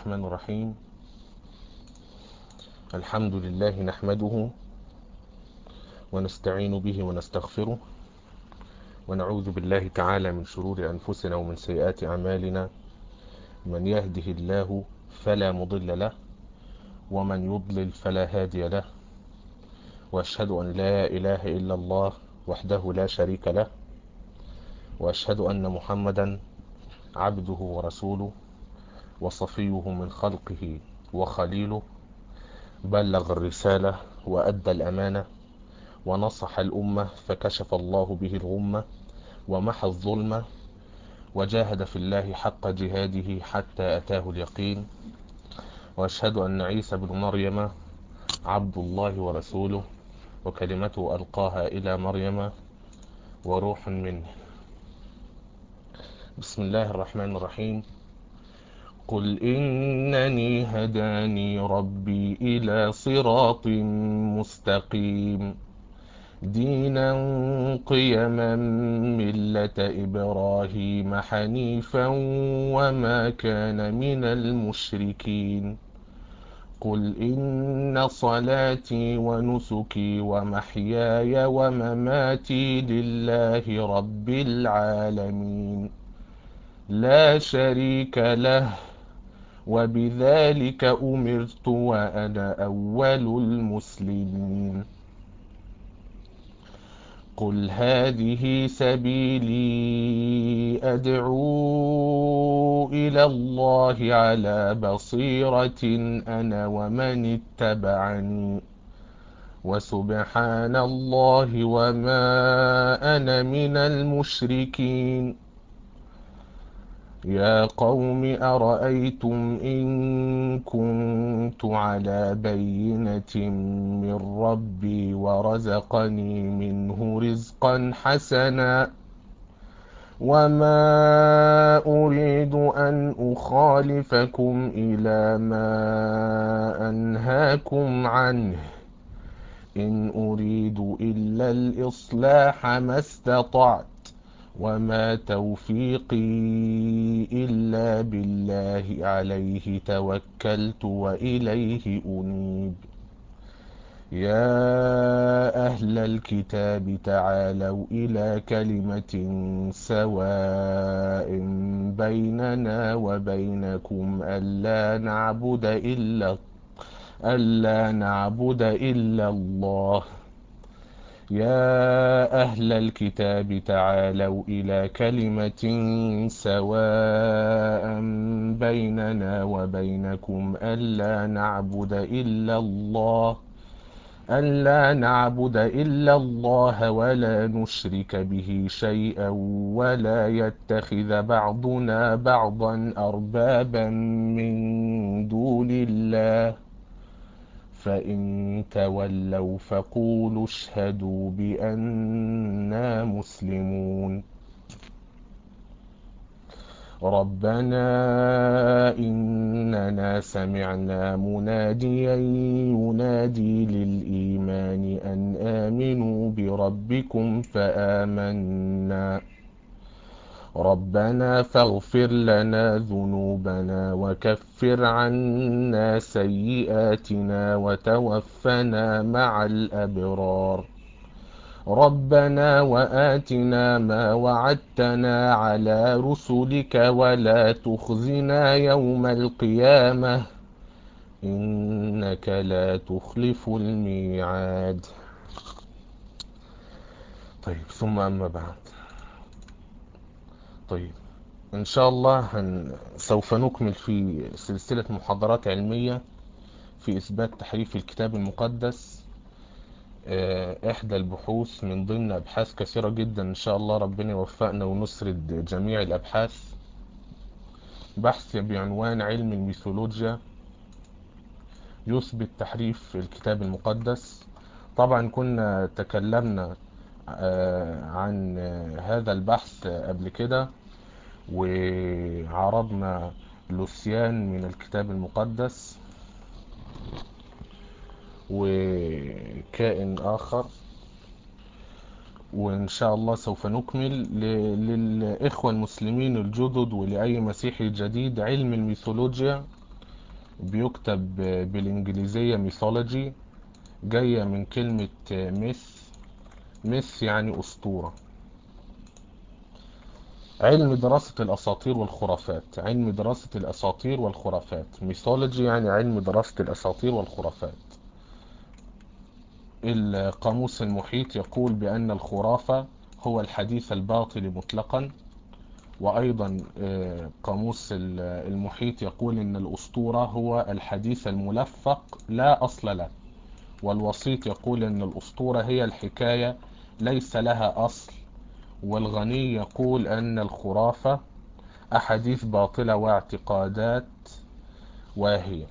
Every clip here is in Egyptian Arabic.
الرحمن الرحيم الحمد لله نحمده ونستعين به ونستغفره ونعوذ بالله تعالى من شرور أنفسنا ومن سيئات أعمالنا من يهده الله فلا مضل له ومن يضلل فلا هادي له وأشهد أن لا إله إلا الله وحده لا شريك له وأشهد أن محمدا عبده ورسوله وصفيه من خلقه وخليله بلغ الرسالة وأدى الأمانة ونصح الأمة فكشف الله به الغمة ومحى الظلمة وجاهد في الله حق جهاده حتى أتاه اليقين وأشهد أن عيسى بن مريم عبد الله ورسوله وكلمته ألقاها إلى مريم وروح منه بسم الله الرحمن الرحيم قل إنني هداني ربي إلى صراط مستقيم دينا قيما ملة إبراهيم حنيفا وما كان من المشركين قل إن صلاتي ونسكي ومحياي ومماتي لله رب العالمين لا شريك له وبذلك أمرت وأنا أول المسلمين قل هذه سبيلي أدعو إلى الله على بصيرة أنا ومن اتبعني وسبحان الله وما أنا من المشركين يا قوم أرأيتم إن كنت على بينة من ربي ورزقني منه رزقا حسنا وما أريد أن أخالفكم إلى ما أنهاكم عنه إن أريد إلا الإصلاح ما استطعت وما توفيقي إلا بالله عليه توكلت وإليه أنيب يا أهل الكتاب تعالوا إلى كلمة سواء بيننا وبينكم ألا نعبد إلا ألا نعبد إلا الله يا أهل الكتاب تعالوا إلى كلمة سواء بيننا وبينكم ألا نعبد إلا الله ألا نعبد إلا الله ولا نشرك به شيئا ولا يتخذ بعضنا بعضا أربابا من دون الله فإن تولوا فقولوا اشهدوا بأننا مسلمون ربنا إننا سمعنا مناديا ينادي للإيمان أن آمنوا بربكم فآمنا ربنا فاغفر لنا ذنوبنا وكفر عنا سيئاتنا وتوفنا مع الأبرار ربنا وآتنا ما وعدتنا على رسلك ولا تخزنا يوم القيامة إنك لا تخلف الميعاد طيب ثم أما بعد طيب إن شاء الله هن... سوف نكمل في سلسلة محاضرات علمية في إثبات تحريف الكتاب المقدس إحدى البحوث من ضمن أبحاث كثيرة جدا إن شاء الله ربنا يوفقنا ونسرد جميع الأبحاث بحث بعنوان علم الميثولوجيا يثبت تحريف الكتاب المقدس طبعا كنا تكلمنا عن هذا البحث قبل كده وعرضنا لوسيان من الكتاب المقدس وكائن آخر وإن شاء الله سوف نكمل للإخوة المسلمين الجدد ولأي مسيحي جديد علم الميثولوجيا بيكتب بالإنجليزية ميثولوجي جاية من كلمة ميث ميث يعني أسطورة علم دراسة الأساطير والخرافات علم دراسة الأساطير والخرافات ميثولوجي يعني علم دراسة الأساطير والخرافات القاموس المحيط يقول بأن الخرافة هو الحديث الباطل مطلقا وأيضا قاموس المحيط يقول أن الأسطورة هو الحديث الملفق لا أصل له والوسيط يقول أن الأسطورة هي الحكاية ليس لها أصل والغني يقول أن الخرافة أحاديث باطلة واعتقادات واهية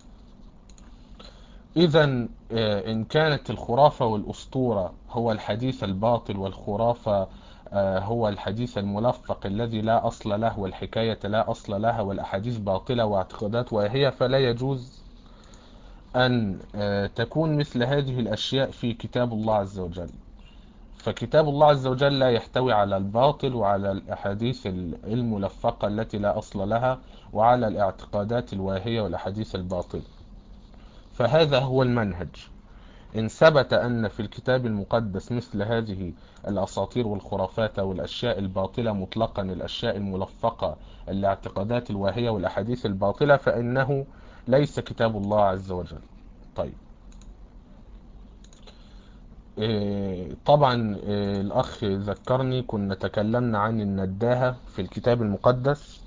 إذا إن كانت الخرافة والأسطورة هو الحديث الباطل والخرافة هو الحديث الملفق الذي لا أصل له والحكاية لا أصل لها والأحاديث باطلة واعتقادات واهية فلا يجوز أن تكون مثل هذه الأشياء في كتاب الله عز وجل فكتاب الله عز وجل لا يحتوي على الباطل وعلى الأحاديث الملفقة التي لا أصل لها وعلى الاعتقادات الواهية والأحاديث الباطلة فهذا هو المنهج إن ثبت أن في الكتاب المقدس مثل هذه الأساطير والخرافات والأشياء الباطلة مطلقا الأشياء الملفقة الاعتقادات الواهية والأحاديث الباطلة فإنه ليس كتاب الله عز وجل طيب طبعا الأخ ذكرني كنا تكلمنا عن النداهة في الكتاب المقدس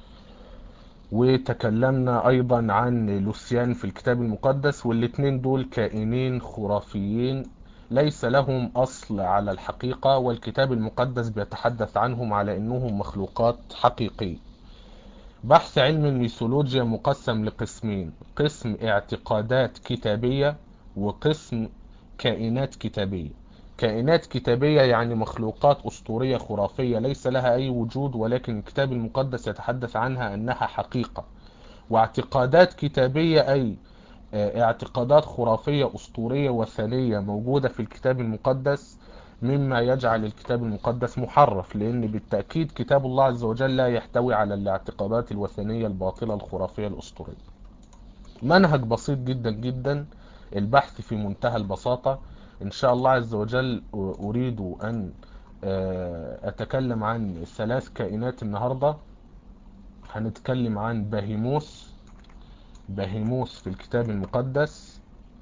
وتكلمنا أيضا عن لوسيان في الكتاب المقدس والاتنين دول كائنين خرافيين ليس لهم أصل على الحقيقة والكتاب المقدس بيتحدث عنهم على أنهم مخلوقات حقيقية بحث علم الميثولوجيا مقسم لقسمين قسم اعتقادات كتابية وقسم كائنات كتابية كائنات كتابية يعني مخلوقات أسطورية خرافية ليس لها أي وجود ولكن الكتاب المقدس يتحدث عنها أنها حقيقة واعتقادات كتابية أي اعتقادات خرافية أسطورية وثنية موجودة في الكتاب المقدس مما يجعل الكتاب المقدس محرف لأن بالتأكيد كتاب الله عز وجل لا يحتوي على الاعتقادات الوثنية الباطلة الخرافية الأسطورية منهج بسيط جدا جدا البحث في منتهى البساطة إن شاء الله عز وجل أريد أن أتكلم عن ثلاث كائنات النهاردة هنتكلم عن بهيموس بهيموس في الكتاب المقدس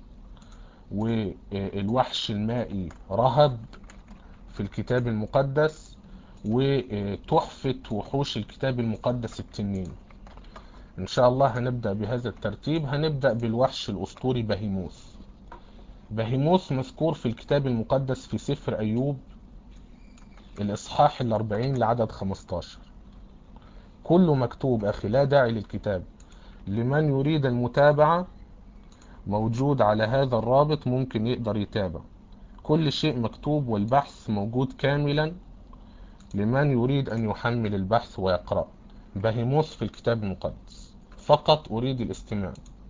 والوحش المائي رهب في الكتاب المقدس وتحفة وحوش الكتاب المقدس التنين إن شاء الله هنبدأ بهذا الترتيب هنبدأ بالوحش الأسطوري بهيموس بهيموس مذكور في الكتاب المقدس في سفر أيوب الإصحاح الأربعين لعدد 15 كله مكتوب أخي لا داعي للكتاب لمن يريد المتابعة موجود على هذا الرابط ممكن يقدر يتابع كل شيء مكتوب والبحث موجود كاملا لمن يريد أن يحمل البحث ويقرأ بهيموس في الكتاب المقدس فقط أريد الاستماع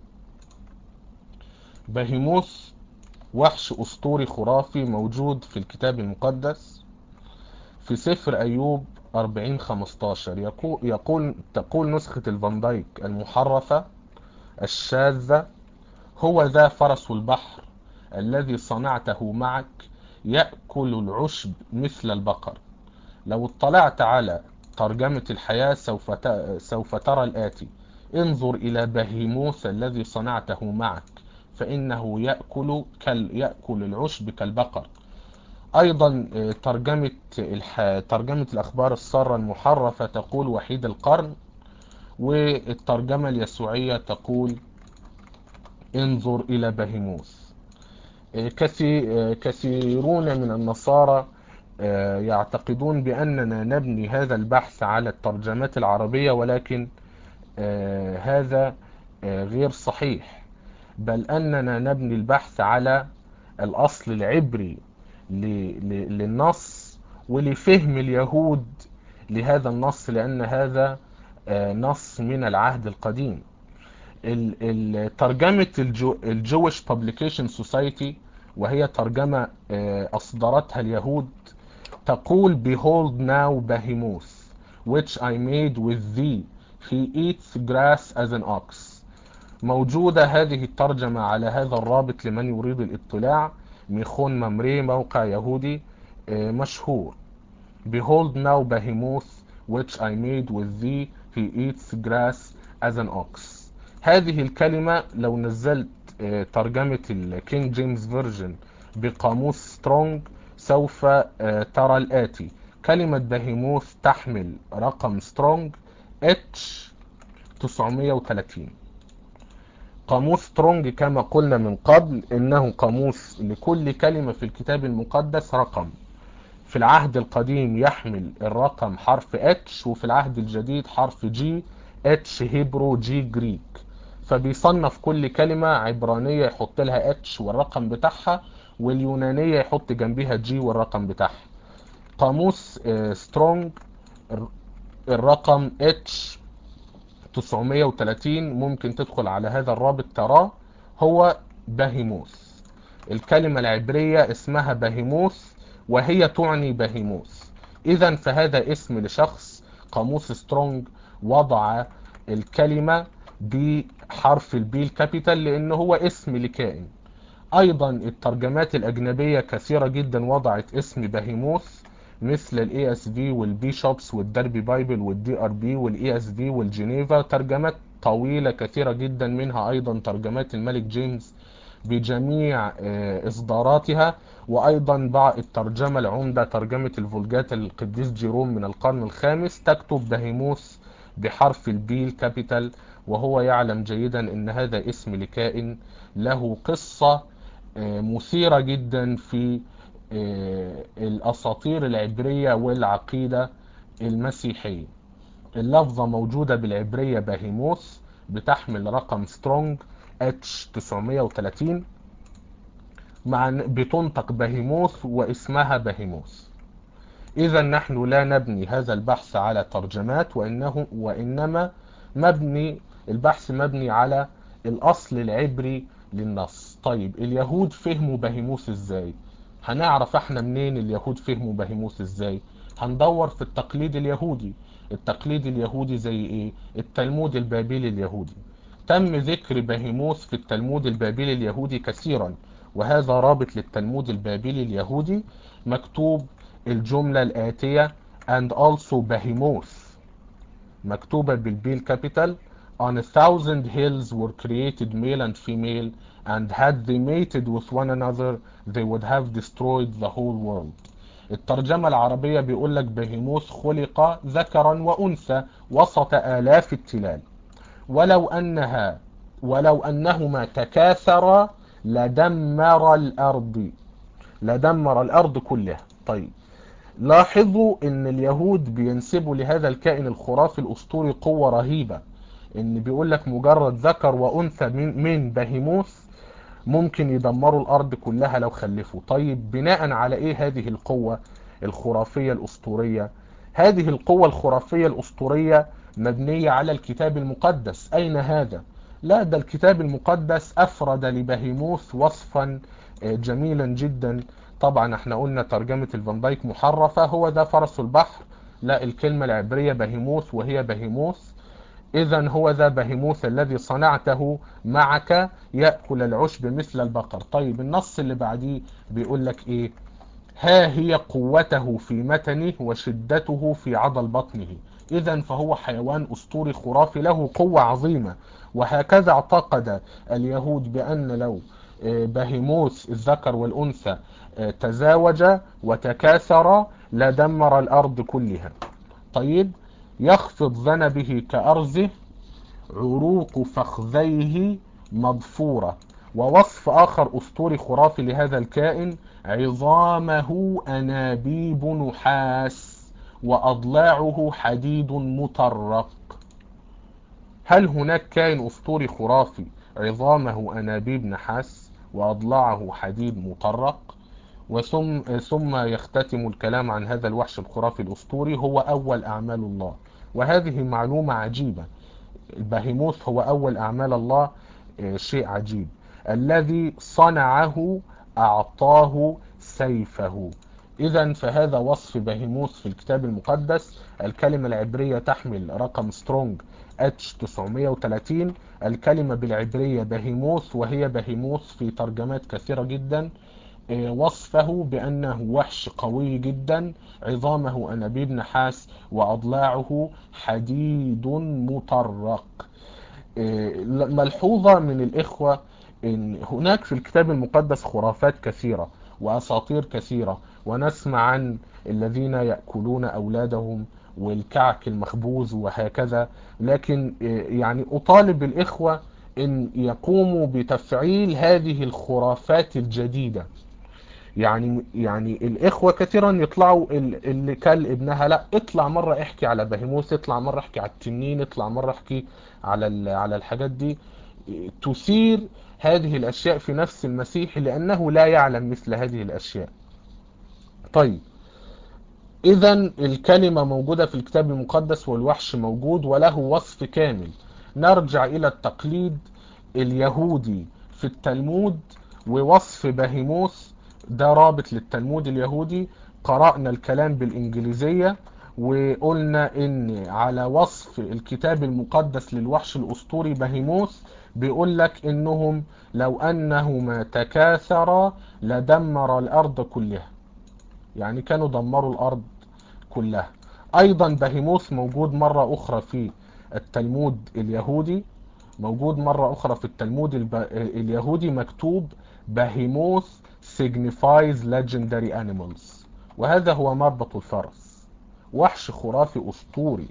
بهيموس وحش أسطوري خرافي موجود في الكتاب المقدس في سفر أيوب 40 15 يقول, يقول تقول نسخة الفان دايك المحرفة الشاذة هو ذا فرس البحر الذي صنعته معك يأكل العشب مثل البقر لو اطلعت على ترجمة الحياة سوف سوف ترى الآتي انظر إلى بهيموس الذي صنعته معك فإنه يأكل كال يأكل العشب كالبقر أيضا ترجمة الح... ترجمة الأخبار السارة المحرفة تقول وحيد القرن والترجمة اليسوعية تقول انظر إلى بهيموس كثيرون من النصارى يعتقدون بأننا نبني هذا البحث على الترجمات العربية ولكن هذا غير صحيح بل أننا نبني البحث على الأصل العبري للنص ولفهم اليهود لهذا النص لأن هذا نص من العهد القديم ترجمة الجويش Publication Society وهي ترجمة أصدرتها اليهود تقول Behold now Behemoth which I made with thee he eats grass as an ox موجودة هذه الترجمة على هذا الرابط لمن يريد الاطلاع ميخون ممري موقع يهودي مشهور Behold now Behemoth which I made with thee he eats grass as an ox هذه الكلمة لو نزلت ترجمة الكينج جيمس فيرجن بقاموس سترونج سوف ترى الآتي كلمة بهيموث تحمل رقم سترونج اتش 930 قاموس سترونج كما قلنا من قبل انه قاموس لكل كلمة في الكتاب المقدس رقم في العهد القديم يحمل الرقم حرف اتش وفي العهد الجديد حرف جي اتش هيبرو جي جريك فبيصنف كل كلمة عبرانية يحط لها اتش والرقم بتاعها واليونانية يحط جنبها جي والرقم بتاعها قاموس سترونج الرقم اتش 930 ممكن تدخل على هذا الرابط تراه هو بهيموس الكلمة العبرية اسمها بهيموس وهي تعني بهيموس اذا فهذا اسم لشخص قاموس سترونج وضع الكلمة بحرف البي الكابيتال لان هو اسم لكائن ايضا الترجمات الاجنبية كثيرة جدا وضعت اسم بهيموس مثل الاي اس في والبي شوبس والدربي بايبل والدي ار بي والاي اس في والجنيفا ترجمات طويلة كثيرة جدا منها ايضا ترجمات الملك جيمس بجميع اصداراتها وايضا بعض الترجمة العمدة ترجمة الفولجات القديس جيروم من القرن الخامس تكتب بهيموس بحرف البي الكابيتال وهو يعلم جيدا ان هذا اسم لكائن له قصة مثيرة جدا في الاساطير العبرية والعقيدة المسيحية اللفظة موجودة بالعبرية بهيموس بتحمل رقم سترونج اتش 930 مع بتنطق بهيموس واسمها بهيموس اذا نحن لا نبني هذا البحث على ترجمات وانه وانما مبني البحث مبني على الاصل العبري للنص طيب اليهود فهموا بهيموس ازاي هنعرف احنا منين اليهود فهموا بهيموس ازاي هندور في التقليد اليهودي التقليد اليهودي زي ايه التلمود البابلي اليهودي تم ذكر بهيموس في التلمود البابلي اليهودي كثيرا وهذا رابط للتلمود البابلي اليهودي مكتوب الجملة الآتية and also behemoth مكتوبة بالبيل كابيتال on a thousand hills were created male and female and had they mated with one another they would have destroyed the whole world الترجمة العربية بيقول لك بهيموس خلق ذكرا وأنثى وسط آلاف التلال ولو أنها ولو أنهما تكاثرا لدمر الأرض لدمر الأرض كلها طيب لاحظوا ان اليهود بينسبوا لهذا الكائن الخرافي الاسطوري قوة رهيبة ان بيقول لك مجرد ذكر وانثى من, من بهيموث ممكن يدمروا الارض كلها لو خلفوا طيب بناء على ايه هذه القوة الخرافية الاسطورية هذه القوة الخرافية الاسطورية مبنية على الكتاب المقدس اين هذا لا ده الكتاب المقدس افرد لبهيموث وصفا جميلا جدا طبعا احنا قلنا ترجمة الفان دايك محرفة هو ده فرس البحر لا الكلمة العبرية بهيموث وهي بهيموث اذا هو ذا بهيموث الذي صنعته معك يأكل العشب مثل البقر طيب النص اللي بعديه بيقول لك ايه ها هي قوته في متنه وشدته في عضل بطنه اذا فهو حيوان اسطوري خرافي له قوة عظيمة وهكذا اعتقد اليهود بان لو بهيموث الذكر والانثى تزاوج وتكاثر لدمر الارض كلها طيب يخفض ذنبه كأرزه عروق فخذيه مضفورة ووصف آخر أسطوري خرافي لهذا الكائن عظامه أنابيب نحاس وأضلاعه حديد مطرق هل هناك كائن أسطوري خرافي عظامه أنابيب نحاس وأضلاعه حديد مطرق وثم ثم يختتم الكلام عن هذا الوحش الخرافي الأسطوري هو أول أعمال الله وهذه معلومة عجيبة البهيموث هو أول أعمال الله شيء عجيب الذي صنعه أعطاه سيفه إذا فهذا وصف بهيموث في الكتاب المقدس الكلمة العبرية تحمل رقم سترونج اتش 930 الكلمة بالعبرية بهيموث وهي بهيموث في ترجمات كثيرة جدا وصفه بأنه وحش قوي جدا عظامه أنابيب نحاس وأضلاعه حديد مطرق ملحوظة من الإخوة إن هناك في الكتاب المقدس خرافات كثيرة وأساطير كثيرة ونسمع عن الذين يأكلون أولادهم والكعك المخبوز وهكذا لكن يعني أطالب الإخوة أن يقوموا بتفعيل هذه الخرافات الجديدة يعني يعني الاخوه كثيرا يطلعوا اللي كل ابنها لا اطلع مره احكي على بهيموس اطلع مره احكي على التنين اطلع مره احكي على على الحاجات دي تثير هذه الاشياء في نفس المسيح لانه لا يعلم مثل هذه الاشياء طيب اذا الكلمه موجوده في الكتاب المقدس والوحش موجود وله وصف كامل نرجع الى التقليد اليهودي في التلمود ووصف بهيموس ده رابط للتلمود اليهودي قرأنا الكلام بالإنجليزية وقلنا ان على وصف الكتاب المقدس للوحش الأسطوري بهيموس بيقول لك انهم لو انهما تكاثرا لدمر الارض كلها يعني كانوا دمروا الارض كلها ايضا بهيموس موجود مرة اخرى في التلمود اليهودي موجود مرة اخرى في التلمود الب... اليهودي مكتوب بهيموس signifies legendary animals وهذا هو مربط الفرس وحش خرافي أسطوري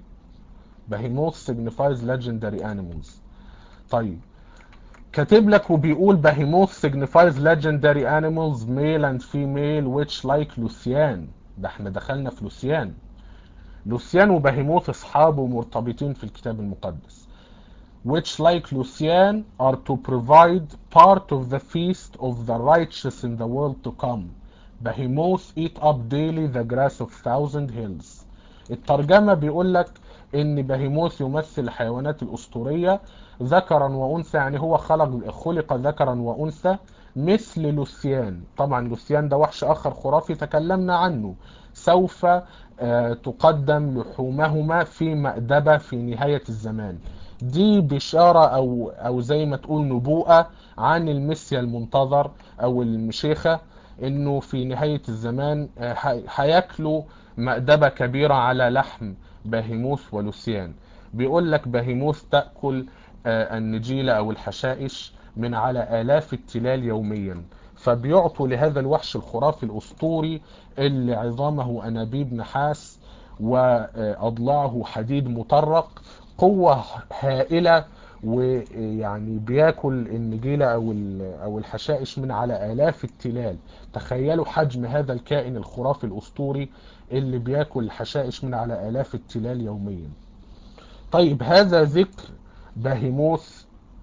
بهيموث signifies legendary animals طيب كاتب لك وبيقول بهيموث signifies legendary animals male and female which like لوسيان ده احنا دخلنا في لوسيان لوسيان وبهيموث اصحابه مرتبطين في الكتاب المقدس which like Lucian are to provide part of the feast of the righteous in the world to come. Behemoth eat up daily the grass of thousand hills. الترجمة بيقول لك ان بهيموث يمثل الحيوانات الاسطورية ذكرا وانثى يعني هو خلق خلق ذكرا وانثى مثل لوسيان طبعا لوسيان ده وحش اخر خرافي تكلمنا عنه سوف تقدم لحومهما في مأدبة في نهاية الزمان دي بشارة او او زي ما تقول نبوءة عن المسيا المنتظر او المشيخة انه في نهاية الزمان هياكلوا مأدبة كبيرة على لحم باهيموث ولوسيان بيقول لك باهيموث تأكل النجيلة او الحشائش من على آلاف التلال يوميا فبيعطوا لهذا الوحش الخرافي الأسطوري اللي عظامه أنابيب نحاس وأضلاعه حديد مطرق قوة هائلة ويعني بياكل النجيلة أو أو الحشائش من على آلاف التلال تخيلوا حجم هذا الكائن الخرافي الأسطوري اللي بياكل الحشائش من على آلاف التلال يوميا طيب هذا ذكر بهيموث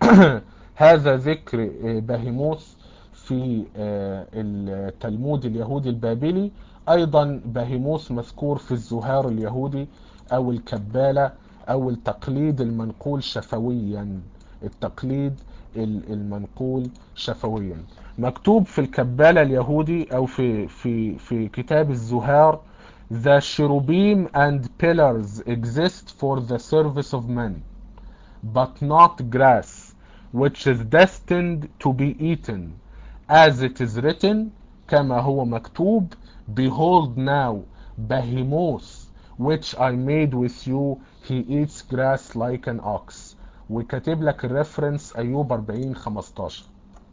هذا ذكر بهيموث في التلمود اليهودي البابلي ايضا بهيموث مذكور في الزهار اليهودي او الكبالة او التقليد المنقول شفويا التقليد المنقول شفويا مكتوب في الكبالة اليهودي او في في في كتاب الزهار The cherubim and pillars exist for the service of men, but not grass, which is destined to be eaten, as it is written, كما هو مكتوب, Behold now, Behemoth, which I made with you, he eats grass like an ox. وكاتب لك الريفرنس أيوب 40 15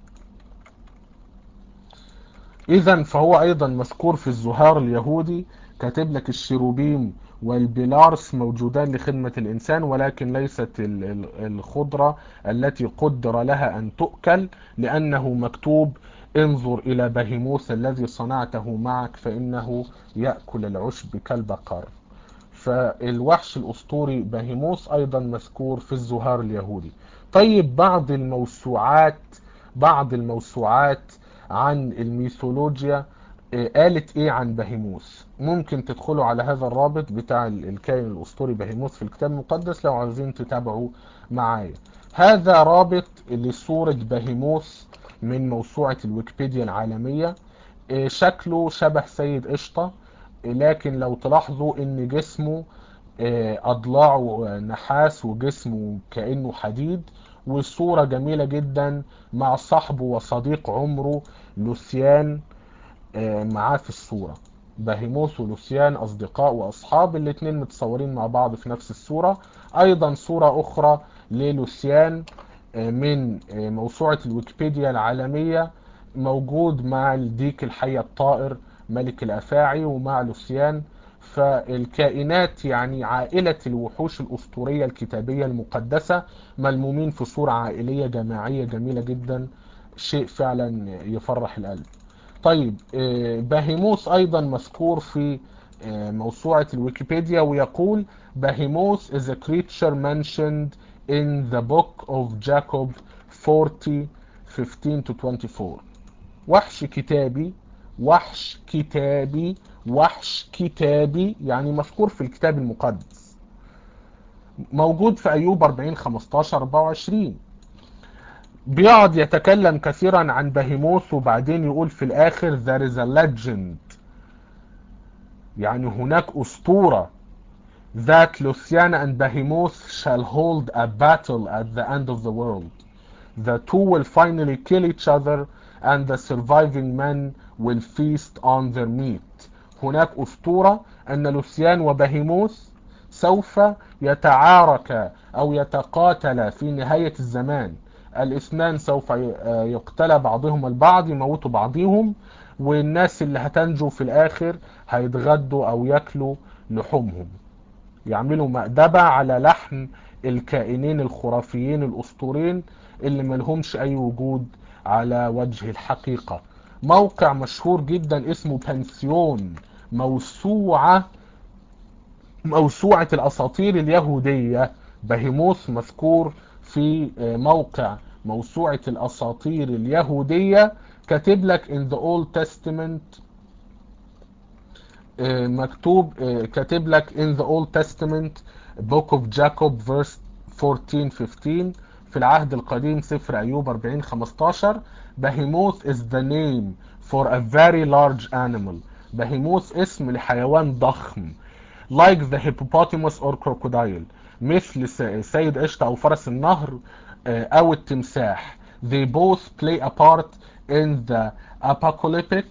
إذا فهو أيضا مذكور في الزهار اليهودي كاتب لك الشيروبيم والبيلارس موجودان لخدمة الإنسان ولكن ليست الخضرة التي قدر لها أن تؤكل لأنه مكتوب انظر إلى بهيموس الذي صنعته معك فإنه يأكل العشب كالبقر فالوحش الأسطوري بهيموس أيضا مذكور في الزهار اليهودي طيب بعض الموسوعات بعض الموسوعات عن الميثولوجيا قالت ايه عن بهيموس ممكن تدخلوا على هذا الرابط بتاع الكائن الاسطوري بهيموس في الكتاب المقدس لو عايزين تتابعوا معايا هذا رابط لصورة بهيموس من موسوعة الويكيبيديا العالمية شكله شبه سيد قشطة لكن لو تلاحظوا ان جسمه أضلاعه نحاس وجسمه كأنه حديد وصورة جميلة جدا مع صاحبه وصديق عمره لوسيان معاه في الصورة باهيموس ولوسيان أصدقاء وأصحاب الاتنين متصورين مع بعض في نفس الصورة أيضا صورة أخرى للوسيان من موسوعة الويكيبيديا العالمية موجود مع الديك الحي الطائر ملك الأفاعي ومع لوسيان فالكائنات يعني عائلة الوحوش الأسطورية الكتابية المقدسة ملمومين في صورة عائلية جماعية جميلة جدا شيء فعلا يفرح القلب طيب باهيموس أيضا مذكور في موسوعة الويكيبيديا ويقول باهيموس is a creature mentioned in the book of Jacob 40 15 to 24 وحش كتابي وحش كتابي وحش كتابي يعني مذكور في الكتاب المقدس موجود في أيوب 40 15 24 بيقعد يتكلم كثيرا عن بهيموس وبعدين يقول في الآخر there is a legend يعني هناك أسطورة that Luciana and Behemoth shall hold a battle at the end of the world. The two will finally kill each other and the surviving men will feast on their meat. هناك أسطورة أن لوسيان وبهيموث سوف يتعاركا أو يتقاتلا في نهاية الزمان الاثنان سوف يقتل بعضهم البعض يموتوا بعضهم والناس اللي هتنجو في الآخر هيتغدوا أو ياكلوا لحومهم يعملوا مأدبة على لحم الكائنين الخرافيين الأسطورين اللي ملهمش أي وجود على وجه الحقيقة موقع مشهور جدا اسمه بنسيون موسوعة موسوعة الأساطير اليهودية بهيموث مذكور في موقع موسوعة الأساطير اليهودية كاتب لك in the Old Testament مكتوب كاتب لك in the Old Testament Book of Jacob verse 14 15 في العهد القديم سفر أيوب 40 15 Behemoth is the name for a very large animal Behemoth اسم لحيوان ضخم like the hippopotamus or crocodile مثل سيد قشطة أو فرس النهر أو التمساح they both play a part in the apocalyptic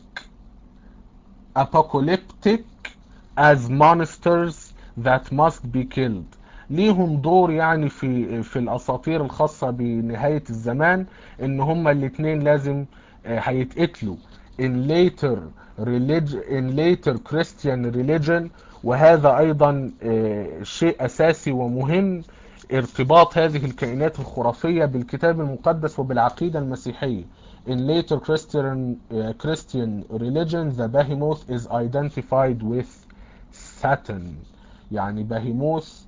apocalyptic as monsters that must be killed ليهم دور يعني في في الاساطير الخاصه بنهايه الزمان ان هما الاثنين لازم هيتقتلوا in later religion in later Christian religion وهذا ايضا شيء اساسي ومهم ارتباط هذه الكائنات الخرافيه بالكتاب المقدس وبالعقيده المسيحيه in later Christian uh, Christian religion the behemoth is identified with Satan يعني بهيموث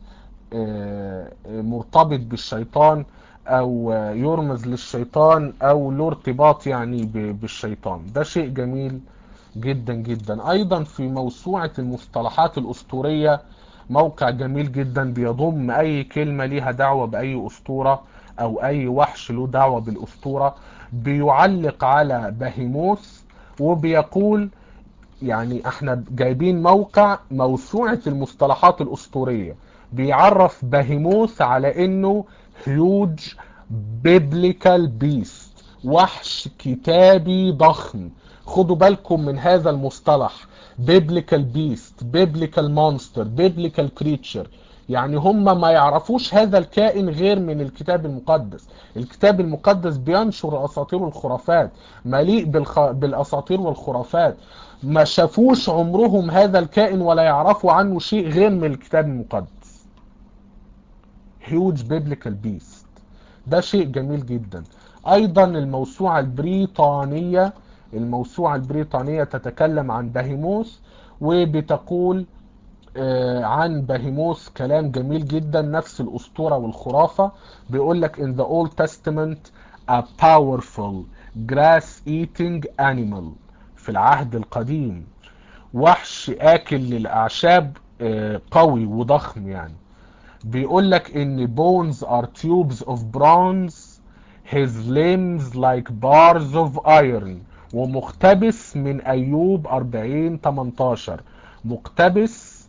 مرتبط بالشيطان او يرمز للشيطان او له ارتباط يعني بالشيطان ده شيء جميل جدا جدا ايضا في موسوعة المصطلحات الاسطورية موقع جميل جدا بيضم اي كلمة ليها دعوة باي اسطورة او اي وحش له دعوة بالاسطورة بيعلق على بهيموث وبيقول يعني احنا جايبين موقع موسوعة المصطلحات الاسطورية بيعرف بهيموث على انه هيوج بيبليكال بيست وحش كتابي ضخم خدوا بالكم من هذا المصطلح بيبليكال بيست بيبليكال مونستر بيبليكال كريتشر يعني هم ما يعرفوش هذا الكائن غير من الكتاب المقدس الكتاب المقدس بينشر الاساطير والخرافات مليء بالخ... بالاساطير والخرافات ما شافوش عمرهم هذا الكائن ولا يعرفوا عنه شيء غير من الكتاب المقدس هيوج بيبليكال بيست ده شيء جميل جدا ايضا الموسوعة البريطانية الموسوعة البريطانية تتكلم عن بهيموث وبتقول عن بهيموث كلام جميل جدا نفس الأسطورة والخرافة بيقول لك in the Old Testament a powerful grass eating animal في العهد القديم وحش آكل للأعشاب قوي وضخم يعني بيقول لك ان bones are tubes of bronze his limbs like bars of iron ومقتبس من أيوب 40 18 مقتبس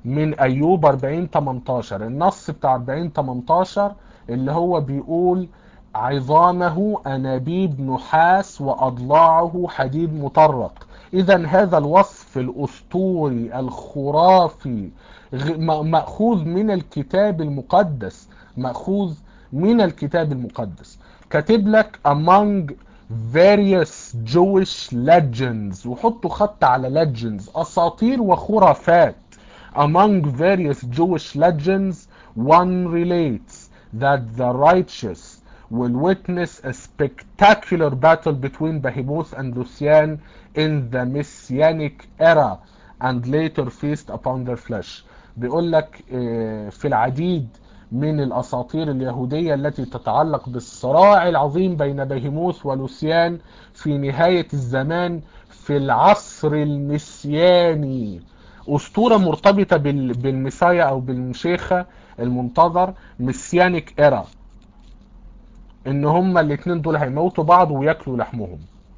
من ايوب 40 18 النص بتاع 40 18 اللي هو بيقول عظامه انابيب نحاس واضلاعه حديد مطرق اذا هذا الوصف الاسطوري الخرافي ماخوذ من الكتاب المقدس ماخوذ من الكتاب المقدس كاتب لك among various Jewish legends وحطوا خط على legends اساطير وخرافات among various Jewish legends one relates that the righteous will witness a spectacular battle between Behemoth and Lucian in the Messianic era and later feast upon their flesh بيقول لك في العديد من الأساطير اليهودية التي تتعلق بالصراع العظيم بين بهيموث ولوسيان في نهاية الزمان في العصر المسياني أسطورة مرتبطة بالمسايا أو بالمشيخة المنتظر مسيانيك إيرا إن هما الاتنين دول هيموتوا بعض وياكلوا لحمهم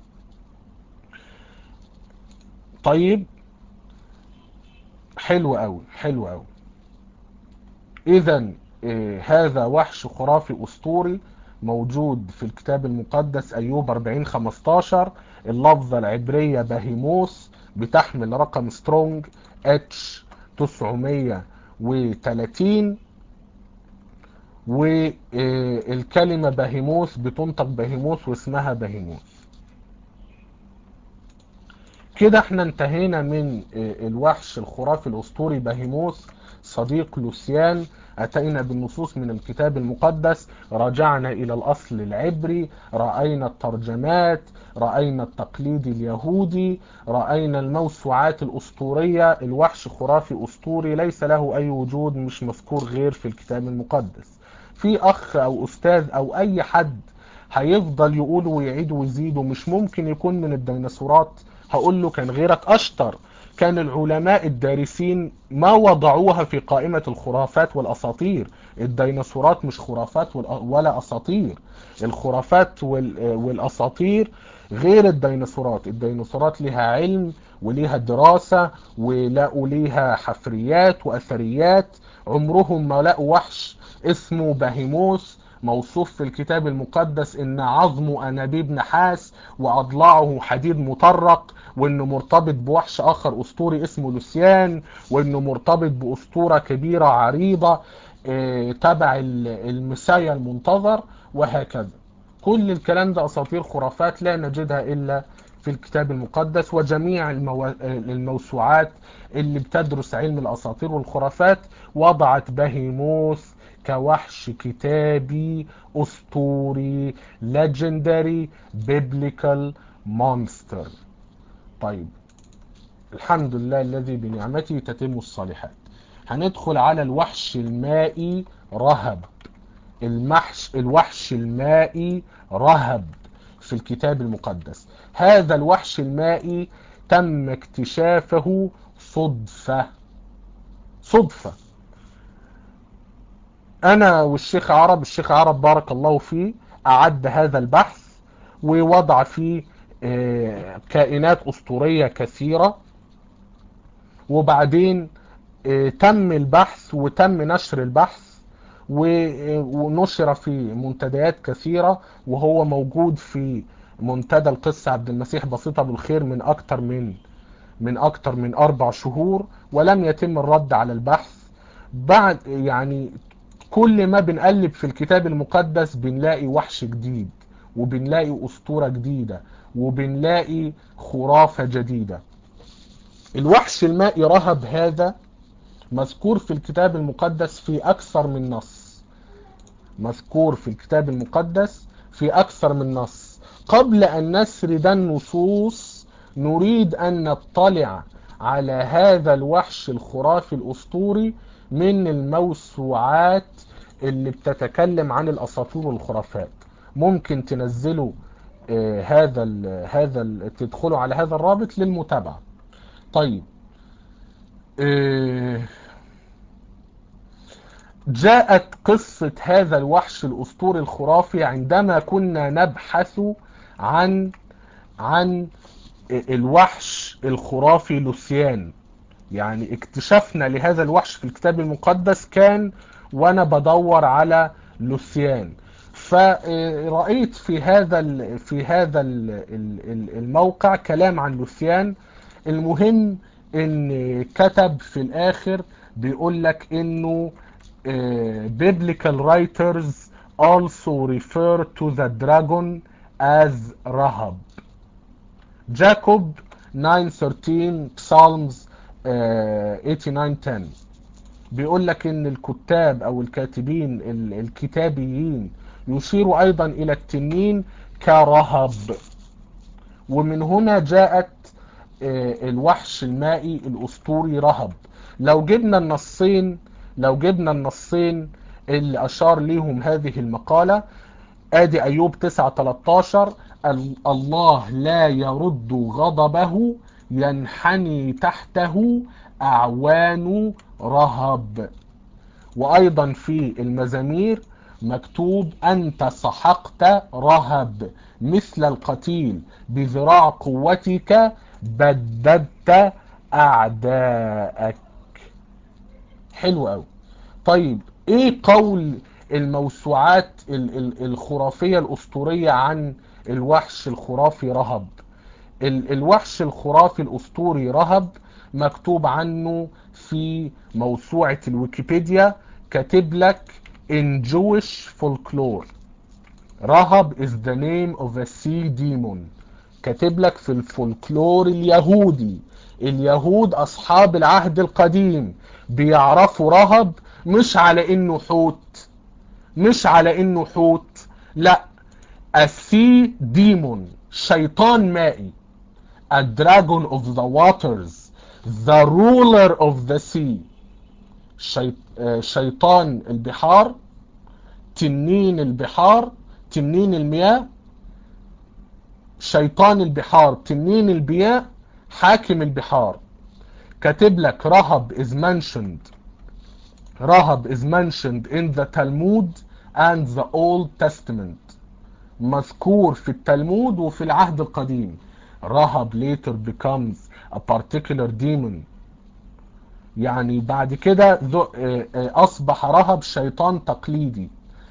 طيب حلو قوي حلو قوي إذا هذا وحش خرافي أسطوري موجود في الكتاب المقدس أيوب 40 15 اللفظة العبرية باهيموس بتحمل رقم سترونج اتش 930 والكلمة باهيموس بتنطق باهيموس واسمها باهيموس كده احنا انتهينا من الوحش الخرافي الأسطوري باهيموس صديق لوسيان أتينا بالنصوص من الكتاب المقدس رجعنا إلى الأصل العبري رأينا الترجمات رأينا التقليد اليهودي رأينا الموسوعات الأسطورية الوحش خرافي أسطوري ليس له أي وجود مش مذكور غير في الكتاب المقدس في أخ أو أستاذ أو أي حد هيفضل يقول ويعيد ويزيد ومش ممكن يكون من الديناصورات هقول له كان غيرك أشطر كان العلماء الدارسين ما وضعوها في قائمة الخرافات والأساطير الديناصورات مش خرافات ولا أساطير الخرافات والأساطير غير الديناصورات الديناصورات لها علم وليها دراسة ولقوا ليها حفريات وأثريات عمرهم ما لقوا وحش اسمه باهيموس موصوف في الكتاب المقدس ان عظمه انابيب نحاس واضلاعه حديد مطرق وانه مرتبط بوحش اخر اسطوري اسمه لوسيان وانه مرتبط باسطورة كبيرة عريضة اه تبع المسايا المنتظر وهكذا كل الكلام ده اساطير خرافات لا نجدها الا في الكتاب المقدس وجميع المو... الموسوعات اللي بتدرس علم الاساطير والخرافات وضعت بهيموث كوحش كتابي اسطوري legendary biblical monster طيب الحمد لله الذي بنعمته تتم الصالحات هندخل على الوحش المائي رهب المحش الوحش المائي رهب في الكتاب المقدس هذا الوحش المائي تم اكتشافه صدفة صدفة انا والشيخ عرب الشيخ عرب بارك الله فيه اعد هذا البحث ووضع فيه كائنات اسطورية كثيرة وبعدين تم البحث وتم نشر البحث ونشر في منتديات كثيرة وهو موجود في منتدى القس عبد المسيح بسيط ابو الخير من اكتر من من اكتر من اربع شهور ولم يتم الرد على البحث بعد يعني كل ما بنقلب في الكتاب المقدس بنلاقي وحش جديد وبنلاقي اسطورة جديدة وبنلاقي خرافة جديدة الوحش المائي رهب هذا مذكور في الكتاب المقدس في اكثر من نص مذكور في الكتاب المقدس في اكثر من نص قبل ان نسرد النصوص نريد ان نطلع على هذا الوحش الخرافي الاسطوري من الموسوعات اللي بتتكلم عن الاساطير والخرافات ممكن تنزلوا آه هذا ال هذا ال تدخلوا على هذا الرابط للمتابعه طيب آه جاءت قصة هذا الوحش الأسطوري الخرافي عندما كنا نبحث عن عن الوحش الخرافي لوسيان يعني اكتشافنا لهذا الوحش في الكتاب المقدس كان وانا بدور على لوسيان فرأيت في هذا ال في هذا ال ال الموقع كلام عن لوسيان المهم ان كتب في الاخر بيقول لك انه biblical writers also refer to the dragon as Rahab. Jacob 9:13 Psalms 89:10 بيقول لك ان الكتاب او الكاتبين الكتابيين يشيروا ايضا الى التنين كرهب ومن هنا جاءت الوحش المائي الاسطوري رهب لو جبنا النصين لو جبنا النصين اللي اشار ليهم هذه المقالة ادي ايوب 9 13 الله لا يرد غضبه ينحني تحته اعوان رهب وايضا في المزامير مكتوب انت سحقت رهب مثل القتيل بذراع قوتك بددت اعداءك حلو قوي طيب ايه قول الموسوعات الخرافية الاسطورية عن الوحش الخرافي رهب الوحش الخرافي الاسطوري رهب مكتوب عنه في موسوعة الويكيبيديا كاتب لك in Jewish folklore رهب is the name of a sea demon كاتب لك في الفولكلور اليهودي اليهود اصحاب العهد القديم بيعرفوا رهب مش على انه حوت مش على انه حوت لا السي ديمون شيطان مائي a dragon of the waters the ruler of the sea شيطان البحار تنين البحار تنين المياه شيطان البحار تنين المياه حاكم البحار كاتب لك رهب is mentioned رهب is mentioned in the Talmud and the Old Testament مذكور في التلمود وفي العهد القديم رهب later becomes a particular demon يعني بعد كده أصبح رهب شيطان تقليدي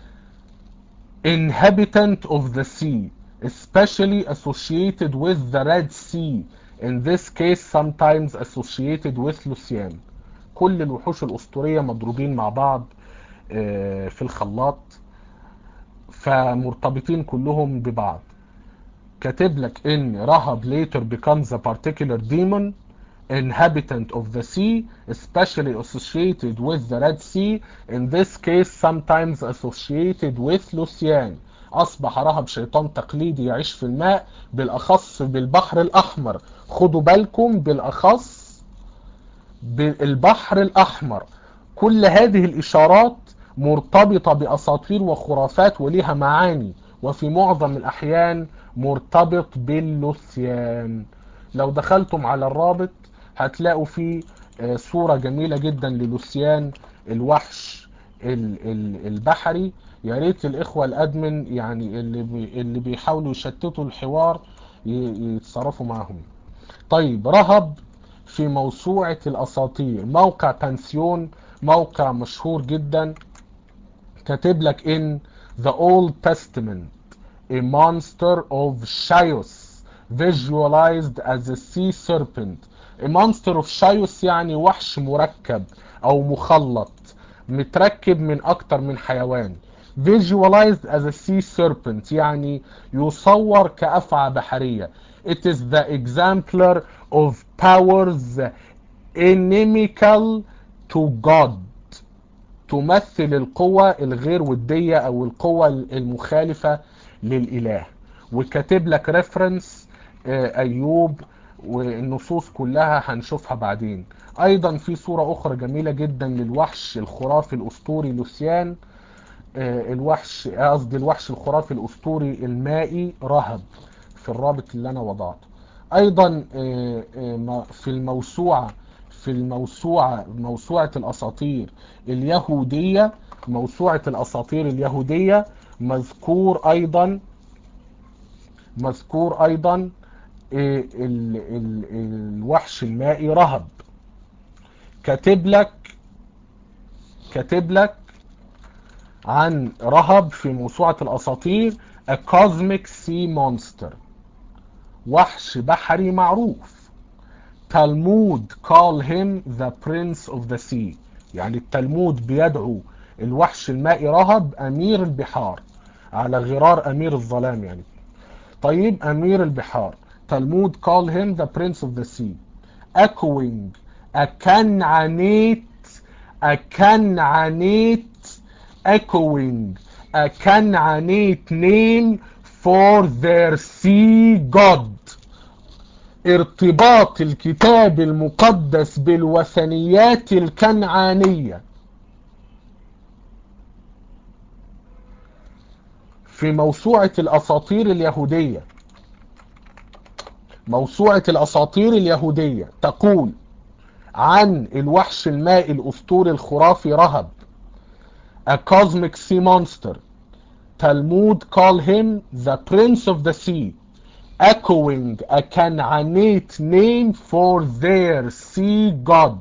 inhabitant of the sea especially associated with the Red Sea in this case sometimes associated with Lucian كل الوحوش الأسطورية مضروبين مع بعض في الخلاط فمرتبطين كلهم ببعض كاتب لك ان رهب later becomes a particular demon inhabitant of the sea especially associated with the Red Sea in this case sometimes associated with Lucian اصبح رهب شيطان تقليدي يعيش في الماء بالاخص بالبحر الاحمر خدوا بالكم بالاخص بالبحر الاحمر كل هذه الاشارات مرتبطة باساطير وخرافات وليها معاني وفي معظم الاحيان مرتبط باللوثيان لو دخلتم على الرابط هتلاقوا فيه صورة جميلة جدا للوسيان الوحش البحري يا ريت الاخوة الادمن يعني اللي بي اللي بيحاولوا يشتتوا الحوار يتصرفوا معهم طيب رهب في موسوعة الاساطير موقع بنسيون موقع مشهور جدا كاتب لك ان the Old Testament a monster of Shios visualized as a sea serpent a monster of Shios يعني وحش مركب او مخلط متركب من اكتر من حيوان visualized as a sea serpent يعني يصور كأفعى بحرية it is the exemplar of powers inimical to God تمثل القوة الغير ودية او القوة المخالفة للإله وكاتب لك ريفرنس ايوب والنصوص كلها هنشوفها بعدين ايضا في صورة اخرى جميلة جدا للوحش الخرافي الاسطوري لوسيان الوحش قصدي الوحش الخرافي الاسطوري المائي رهب في الرابط اللي انا وضعته ايضا في الموسوعة في الموسوعة موسوعة الاساطير اليهودية موسوعة الاساطير اليهودية مذكور ايضا مذكور ايضا ال ال الوحش المائي رهب كاتب لك كاتب لك عن رهب في موسوعة الأساطير A Cosmic Sea Monster وحش بحري معروف تلمود call him the prince of the sea يعني التلمود بيدعو الوحش المائي رهب أمير البحار على غرار أمير الظلام يعني طيب أمير البحار تلمود call him the prince of the sea echoing أكنعنيت أكنعنيت echoing أكنعنيت name for their sea god ارتباط الكتاب المقدس بالوثنيات الكنعانية في موسوعة الأساطير اليهودية موسوعة الأساطير اليهودية تقول عن الوحش المائي الأسطوري الخرافي رهب A cosmic sea monster Talmud call him the prince of the sea echoing a Canaanite name for their sea god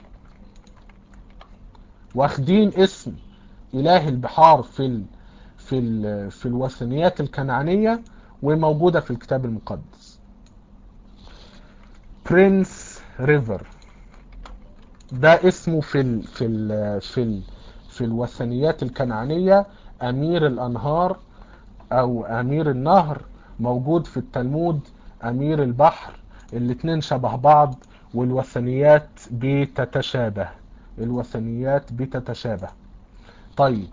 واخدين اسم إله البحار في ال في ال في الوثنيات الكنعانية وموجودة في الكتاب المقدس برنس ريفر ده اسمه في ال في ال في ال في الوثنيات الكنعانية أمير الأنهار أو أمير النهر موجود في التلمود أمير البحر الاتنين شبه بعض والوثنيات بتتشابه الوثنيات بتتشابه طيب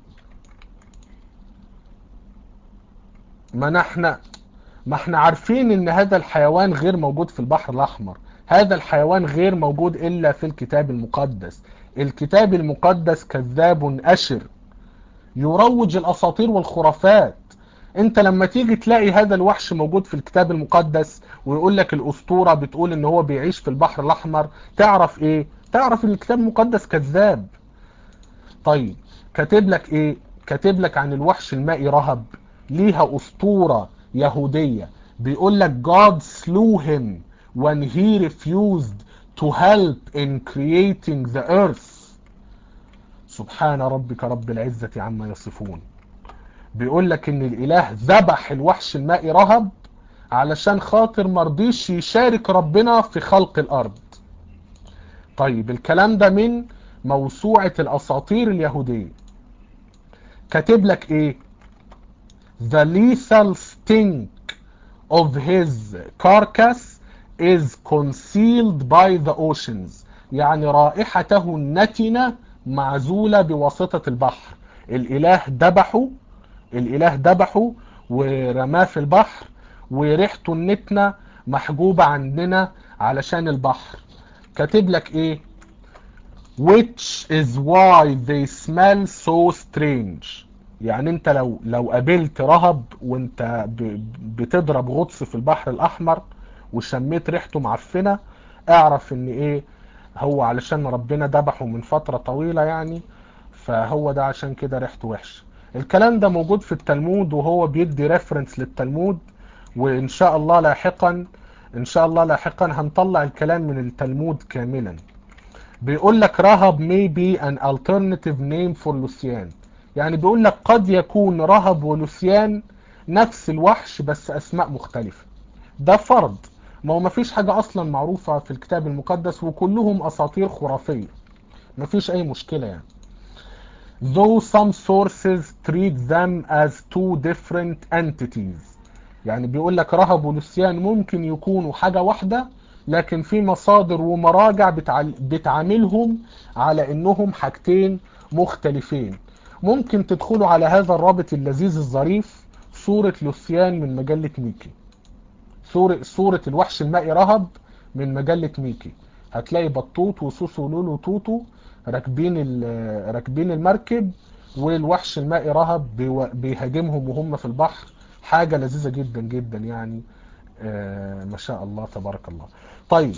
ما نحن ما احنا عارفين ان هذا الحيوان غير موجود في البحر الاحمر هذا الحيوان غير موجود الا في الكتاب المقدس الكتاب المقدس كذاب اشر يروج الاساطير والخرافات انت لما تيجي تلاقي هذا الوحش موجود في الكتاب المقدس ويقول لك الاسطورة بتقول ان هو بيعيش في البحر الاحمر تعرف ايه تعرف ان الكتاب المقدس كذاب طيب كاتب لك ايه كاتب لك عن الوحش المائي رهب ليها اسطورة يهودية بيقول لك God slew him when he refused to help in creating the earth سبحان ربك رب العزة عما يصفون بيقول لك ان الاله ذبح الوحش المائي رهب علشان خاطر مرضيش يشارك ربنا في خلق الارض طيب الكلام ده من موسوعة الاساطير اليهودية كاتب لك ايه the lethal stink of his carcass is concealed by the oceans يعني رائحته النتنة معزولة بواسطة البحر الاله ذبحه الاله ذبحه ورماه في البحر وريحته النتنة محجوبة عندنا علشان البحر كاتب لك ايه which is why they smell so strange يعني انت لو لو قابلت رهب وانت بتضرب غطس في البحر الاحمر وشميت ريحته معفنة اعرف ان ايه هو علشان ربنا ذبحه من فترة طويلة يعني فهو ده عشان كده ريحته وحشه الكلام ده موجود في التلمود وهو بيدي ريفرنس للتلمود وان شاء الله لاحقا ان شاء الله لاحقا هنطلع الكلام من التلمود كاملا بيقول لك رهب may be an alternative name for لوسيان يعني بيقول لك قد يكون رهب ولوسيان نفس الوحش بس اسماء مختلفة ده فرض ما هو مفيش حاجة اصلا معروفة في الكتاب المقدس وكلهم اساطير خرافية مفيش اي مشكلة يعني though some sources treat them as two different entities يعني بيقول لك رهب ولوسيان ممكن يكونوا حاجة واحدة لكن في مصادر ومراجع بتعاملهم على انهم حاجتين مختلفين ممكن تدخلوا على هذا الرابط اللذيذ الظريف صورة لوسيان من مجلة ميكي صورة, صورة الوحش المائي رهب من مجلة ميكي هتلاقي بطوط وسوسو لولو توتو راكبين راكبين المركب والوحش المائي رهب بيهاجمهم وهم في البحر حاجة لذيذة جدا جدا يعني آه ما شاء الله تبارك الله طيب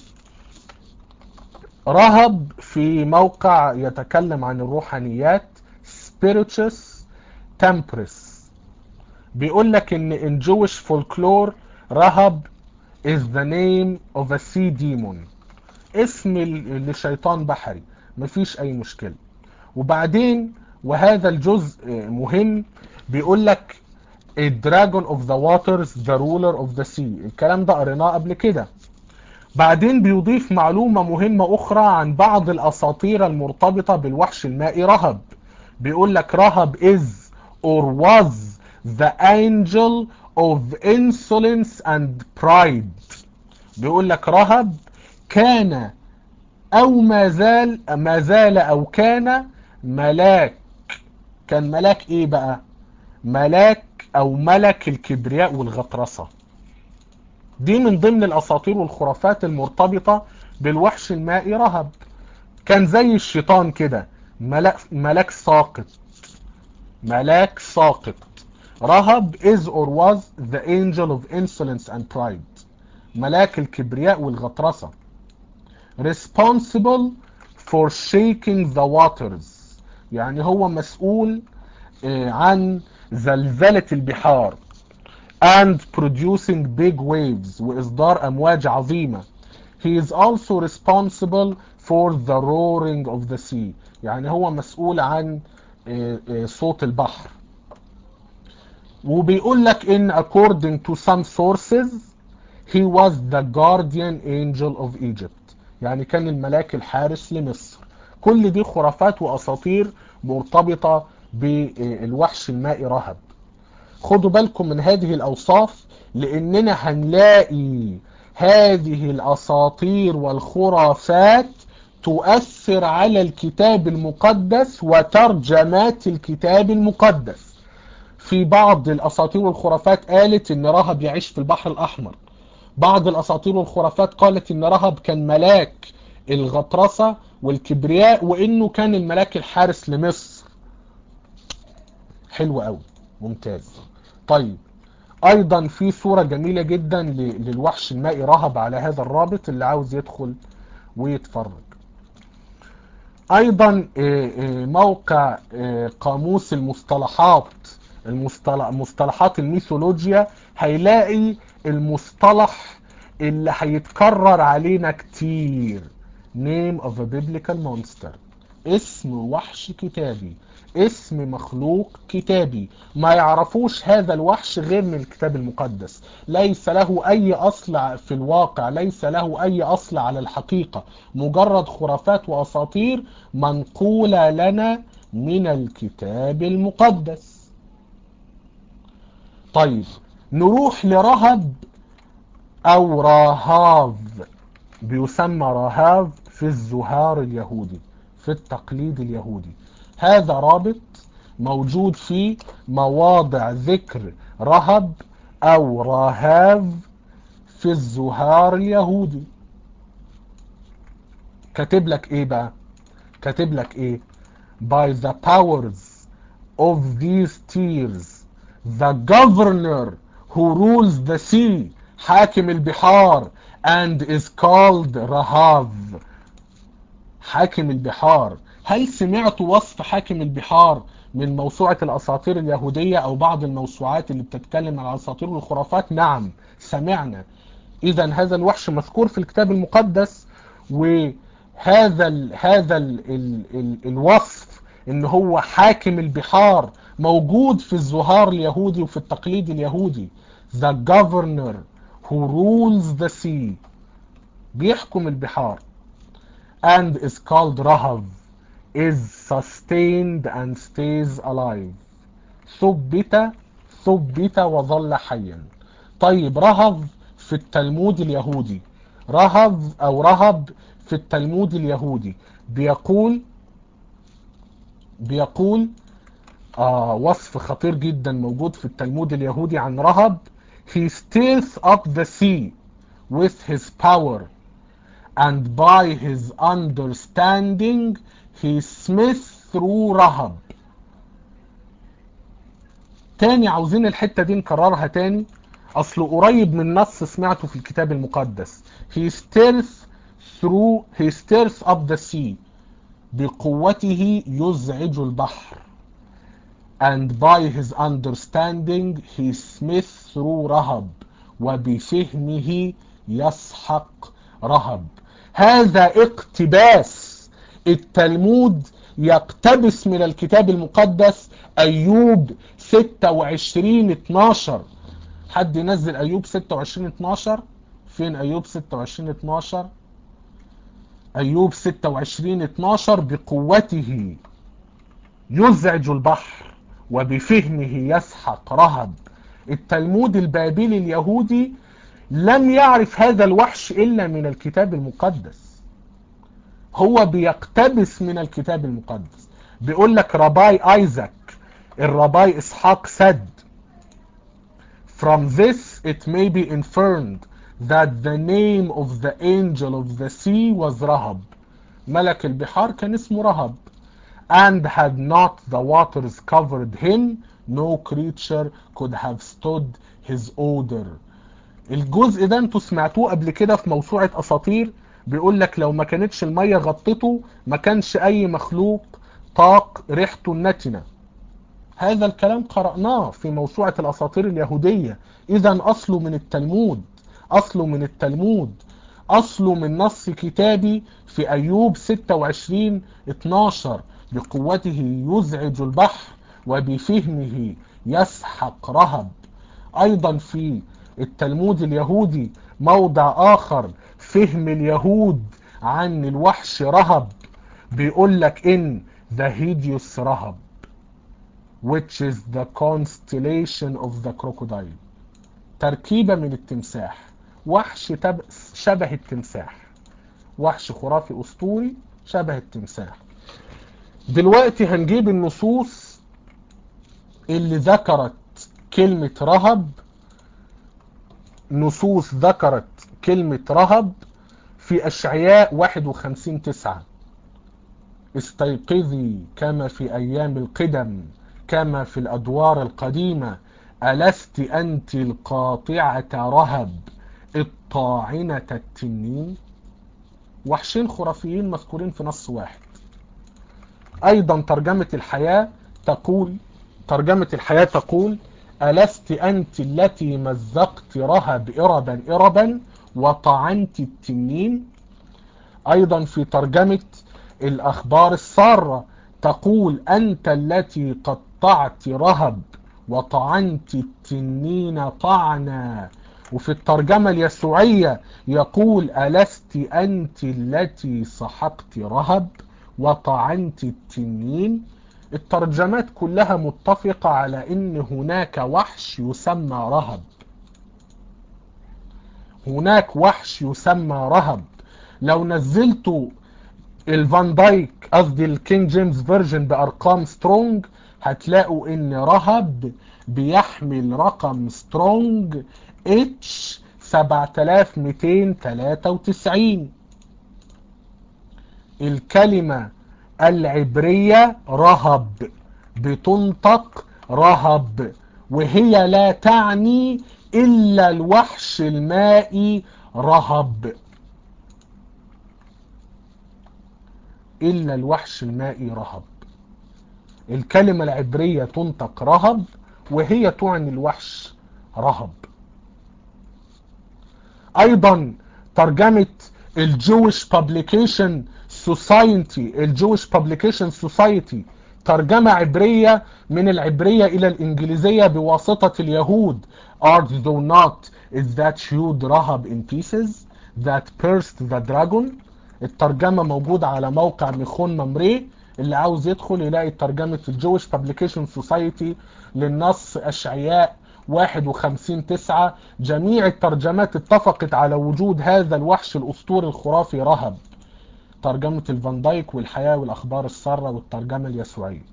رهب في موقع يتكلم عن الروحانيات spiritus temperance بيقول لك ان in Jewish folklore رهب is the name of a sea demon اسم لشيطان بحري مفيش اي مشكلة وبعدين وهذا الجزء مهم بيقول لك الدراجون اوف ذا واترز ذا رولر اوف ذا سي الكلام ده قريناه قبل كده بعدين بيضيف معلومة مهمة أخرى عن بعض الأساطير المرتبطة بالوحش المائي رهب بيقول لك رهب is or was the angel of insolence and pride بيقول لك رهب كان أو ما زال ما زال أو كان ملاك كان ملاك إيه بقى ملاك أو ملك الكبرياء والغطرسة دي من ضمن الأساطير والخرافات المرتبطة بالوحش المائي رهب كان زي الشيطان كده ملاك, ملاك ساقط ملاك ساقط رهب is or was the angel of insolence and pride ملاك الكبرياء والغطرسة responsible for shaking the waters يعني هو مسؤول عن زلزلة البحار and producing big waves وإصدار أمواج عظيمة he is also responsible for the roaring of the sea يعني هو مسؤول عن صوت البحر وبيقول لك in according to some sources he was the guardian angel of Egypt يعني كان الملاك الحارس لمصر كل دي خرافات وأساطير مرتبطة بالوحش المائي رهب خدوا بالكم من هذه الأوصاف لأننا هنلاقي هذه الأساطير والخرافات تؤثر على الكتاب المقدس وترجمات الكتاب المقدس في بعض الأساطير والخرافات قالت إن رهب يعيش في البحر الأحمر بعض الأساطير والخرافات قالت إن رهب كان ملاك الغطرسة والكبرياء وإنه كان الملاك الحارس لمصر حلو قوي ممتاز طيب ايضا في صورة جميلة جدا للوحش المائي رهب على هذا الرابط اللي عاوز يدخل ويتفرج ايضا موقع قاموس المصطلحات مصطلحات الميثولوجيا هيلاقي المصطلح اللي هيتكرر علينا كتير name of a biblical monster اسم وحش كتابي اسم مخلوق كتابي ما يعرفوش هذا الوحش غير من الكتاب المقدس ليس له اي اصل في الواقع ليس له اي اصل على الحقيقة مجرد خرافات واساطير منقولة لنا من الكتاب المقدس طيب نروح لرهب او راهاف بيسمى راهاف في الزهار اليهودي في التقليد اليهودي هذا رابط موجود في مواضع ذكر رهب او راهاف في الزهار اليهودي كاتب لك ايه بقى كاتب لك ايه by the powers of these tears the governor who rules the sea حاكم البحار and is called رهاف حاكم البحار هل سمعت وصف حاكم البحار من موسوعة الأساطير اليهودية أو بعض الموسوعات اللي بتتكلم عن الأساطير والخرافات نعم سمعنا إذا هذا الوحش مذكور في الكتاب المقدس وهذا ال هذا ال ال ال الوصف إن هو حاكم البحار موجود في الزهار اليهودي وفي التقليد اليهودي the governor who rules the sea بيحكم البحار and is called Rahav is sustained and stays alive ثبت ثبت وظل حيا طيب رهب في التلمود اليهودي رهب او رهب في التلمود اليهودي بيقول بيقول آه وصف خطير جدا موجود في التلمود اليهودي عن رهب he stirs up the sea with his power and by his understanding he smith through رهب تاني عاوزين الحتة دي نكررها تاني اصل قريب من نص سمعته في الكتاب المقدس he stirs through he stirs up the sea بقوته يزعج البحر and by his understanding he smith through رهب وبفهمه يسحق رهب هذا اقتباس التلمود يقتبس من الكتاب المقدس ايوب 26 12 حد ينزل ايوب 26 12 فين ايوب 26 12 ايوب 26 12 بقوته يزعج البحر وبفهمه يسحق رهب التلمود البابلي اليهودي لم يعرف هذا الوحش الا من الكتاب المقدس هو بيقتبس من الكتاب المقدس بيقول لك رباي ايزاك الرباي اسحاق سد From this it may be inferred that the name of the angel of the sea was Rahab ملك البحار كان اسمه رهب and had not the waters covered him no creature could have stood his odor الجزء ده انتوا سمعتوه قبل كده في موسوعة اساطير بيقول لك لو ما كانتش المية غطته ما كانش اي مخلوق طاق ريحته النتنة هذا الكلام قرأناه في موسوعة الاساطير اليهودية اذا اصله من التلمود اصله من التلمود اصله من نص كتابي في ايوب 26 12 بقوته يزعج البحر وبفهمه يسحق رهب ايضا في التلمود اليهودي موضع اخر فهم اليهود عن الوحش رهب بيقول لك ان the hideous رهب which is the constellation of the crocodile تركيبة من التمساح وحش تب... شبه التمساح وحش خرافي اسطوري شبه التمساح دلوقتي هنجيب النصوص اللي ذكرت كلمة رهب نصوص ذكرت كلمة رهب في أشعياء 51 9 استيقظي كما في أيام القدم كما في الأدوار القديمة ألست أنت القاطعة رهب الطاعنة التنين وحشين خرافيين مذكورين في نص واحد أيضا ترجمة الحياة تقول ترجمة الحياة تقول ألست أنت التي مزقت رهب إربا إربا وطعنت التنين أيضا في ترجمة الأخبار السارة تقول أنت التي قطعت رهب وطعنت التنين طعنا وفي الترجمة اليسوعية يقول ألست أنت التي سحقت رهب وطعنت التنين الترجمات كلها متفقة على ان هناك وحش يسمى رهب هناك وحش يسمى رهب لو نزلتوا الفان دايك قصدي الكينج جيمس فيرجن بارقام سترونج هتلاقوا ان رهب بيحمل رقم سترونج اتش 7293 الكلمة العبرية رهب بتنطق رهب وهي لا تعني إلا الوحش المائي رهب إلا الوحش المائي رهب الكلمة العبرية تنطق رهب وهي تعني الوحش رهب أيضا ترجمة الجويش بابليكيشن سوسايتي الجويش بابليكيشن سوسايتي ترجمة عبرية من العبرية إلى الإنجليزية بواسطة اليهود Art thou not is that hewed Rahab in pieces that pierced the dragon الترجمة موجودة على موقع ميخون ممري اللي عاوز يدخل يلاقي ترجمة الجويش بابليكيشن سوسايتي للنص أشعياء 51 9 جميع الترجمات اتفقت على وجود هذا الوحش الأسطوري الخرافي رهب ترجمة الفان دايك والحياة والأخبار السارة والترجمة اليسوعية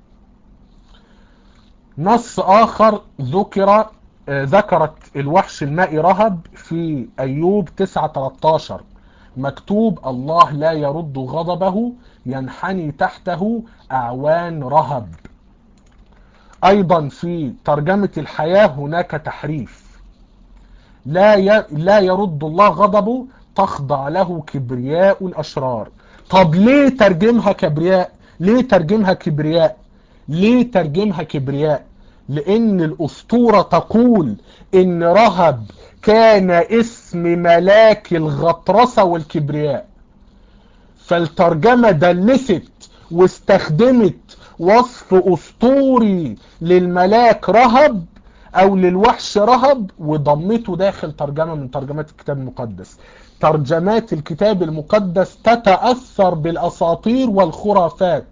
نص آخر ذكر ذكرت الوحش المائي رهب في أيوب 9-13 مكتوب الله لا يرد غضبه ينحني تحته أعوان رهب أيضا في ترجمة الحياة هناك تحريف لا ي... لا يرد الله غضبه تخضع له كبرياء الأشرار طب ليه ترجمها كبرياء ليه ترجمها كبرياء ليه ترجمها كبرياء لأن الأسطورة تقول إن رهب كان اسم ملاك الغطرسة والكبرياء فالترجمة دلست واستخدمت وصف أسطوري للملاك رهب أو للوحش رهب وضمته داخل ترجمة من ترجمات الكتاب المقدس ترجمات الكتاب المقدس تتأثر بالأساطير والخرافات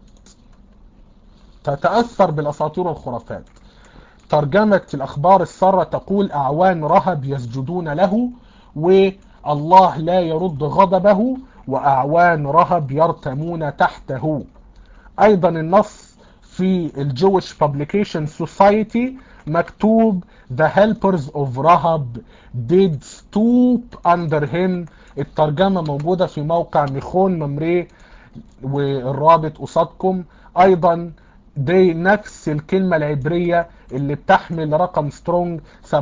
تتأثر بالأساطير والخرافات ترجمة الأخبار السارة تقول أعوان رهب يسجدون له والله لا يرد غضبه وأعوان رهب يرتمون تحته أيضا النص في الجويش Publication Society مكتوب The helpers of Rahab did stoop under him الترجمة موجودة في موقع ميخون ممري والرابط قصادكم أيضا دي نفس الكلمة العبرية اللي بتحمل رقم سترونج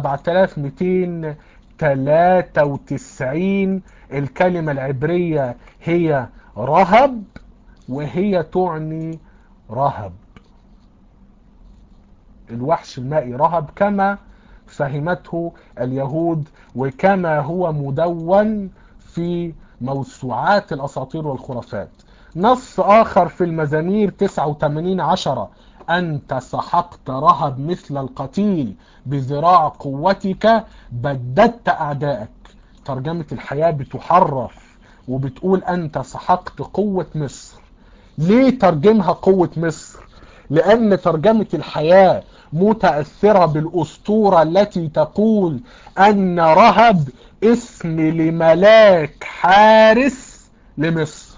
7293 الكلمة العبرية هي رهب وهي تعني رهب الوحش المائي رهب كما فهمته اليهود وكما هو مدون في موسوعات الأساطير والخرافات نص آخر في المزامير 89 عشرة أنت سحقت رهب مثل القتيل بذراع قوتك بددت أعدائك ترجمة الحياة بتحرف وبتقول أنت سحقت قوة مصر ليه ترجمها قوة مصر لأن ترجمة الحياة متأثرة بالأسطورة التي تقول أن رهب اسم لملاك حارس لمصر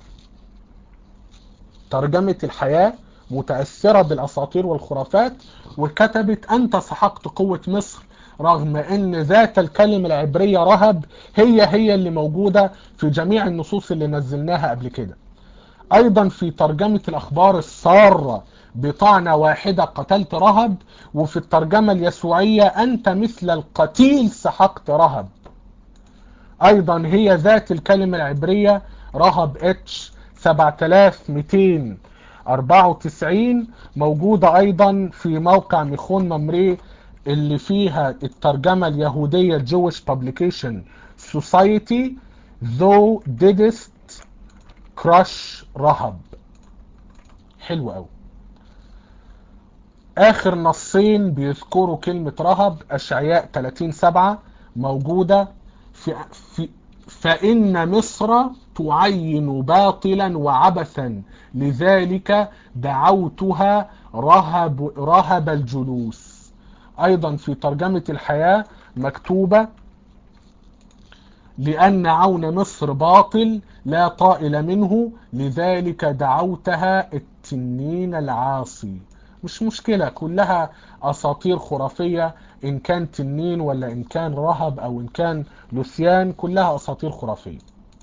ترجمة الحياة متأثرة بالأساطير والخرافات وكتبت أنت سحقت قوة مصر رغم أن ذات الكلمة العبرية رهب هي هي اللي موجودة في جميع النصوص اللي نزلناها قبل كده أيضا في ترجمة الأخبار السارة بطعنة واحدة قتلت رهب وفي الترجمة اليسوعية أنت مثل القتيل سحقت رهب أيضا هي ذات الكلمة العبرية رهب اتش 7294 موجودة أيضا في موقع ميخون ممري اللي فيها الترجمة اليهودية Jewish Publication Society Thou didst crush رهب حلو قوي اخر نصين بيذكروا كلمة رهب اشعياء 30 7 موجودة في, في فإن مصر تعين باطلا وعبثا لذلك دعوتها رهب, رهب الجلوس أيضا في ترجمة الحياة مكتوبة لأن عون مصر باطل لا طائل منه لذلك دعوتها التنين العاصي مش مشكلة كلها أساطير خرافية إن كان تنين ولا إن كان رهب أو إن كان لوسيان كلها أساطير خرافية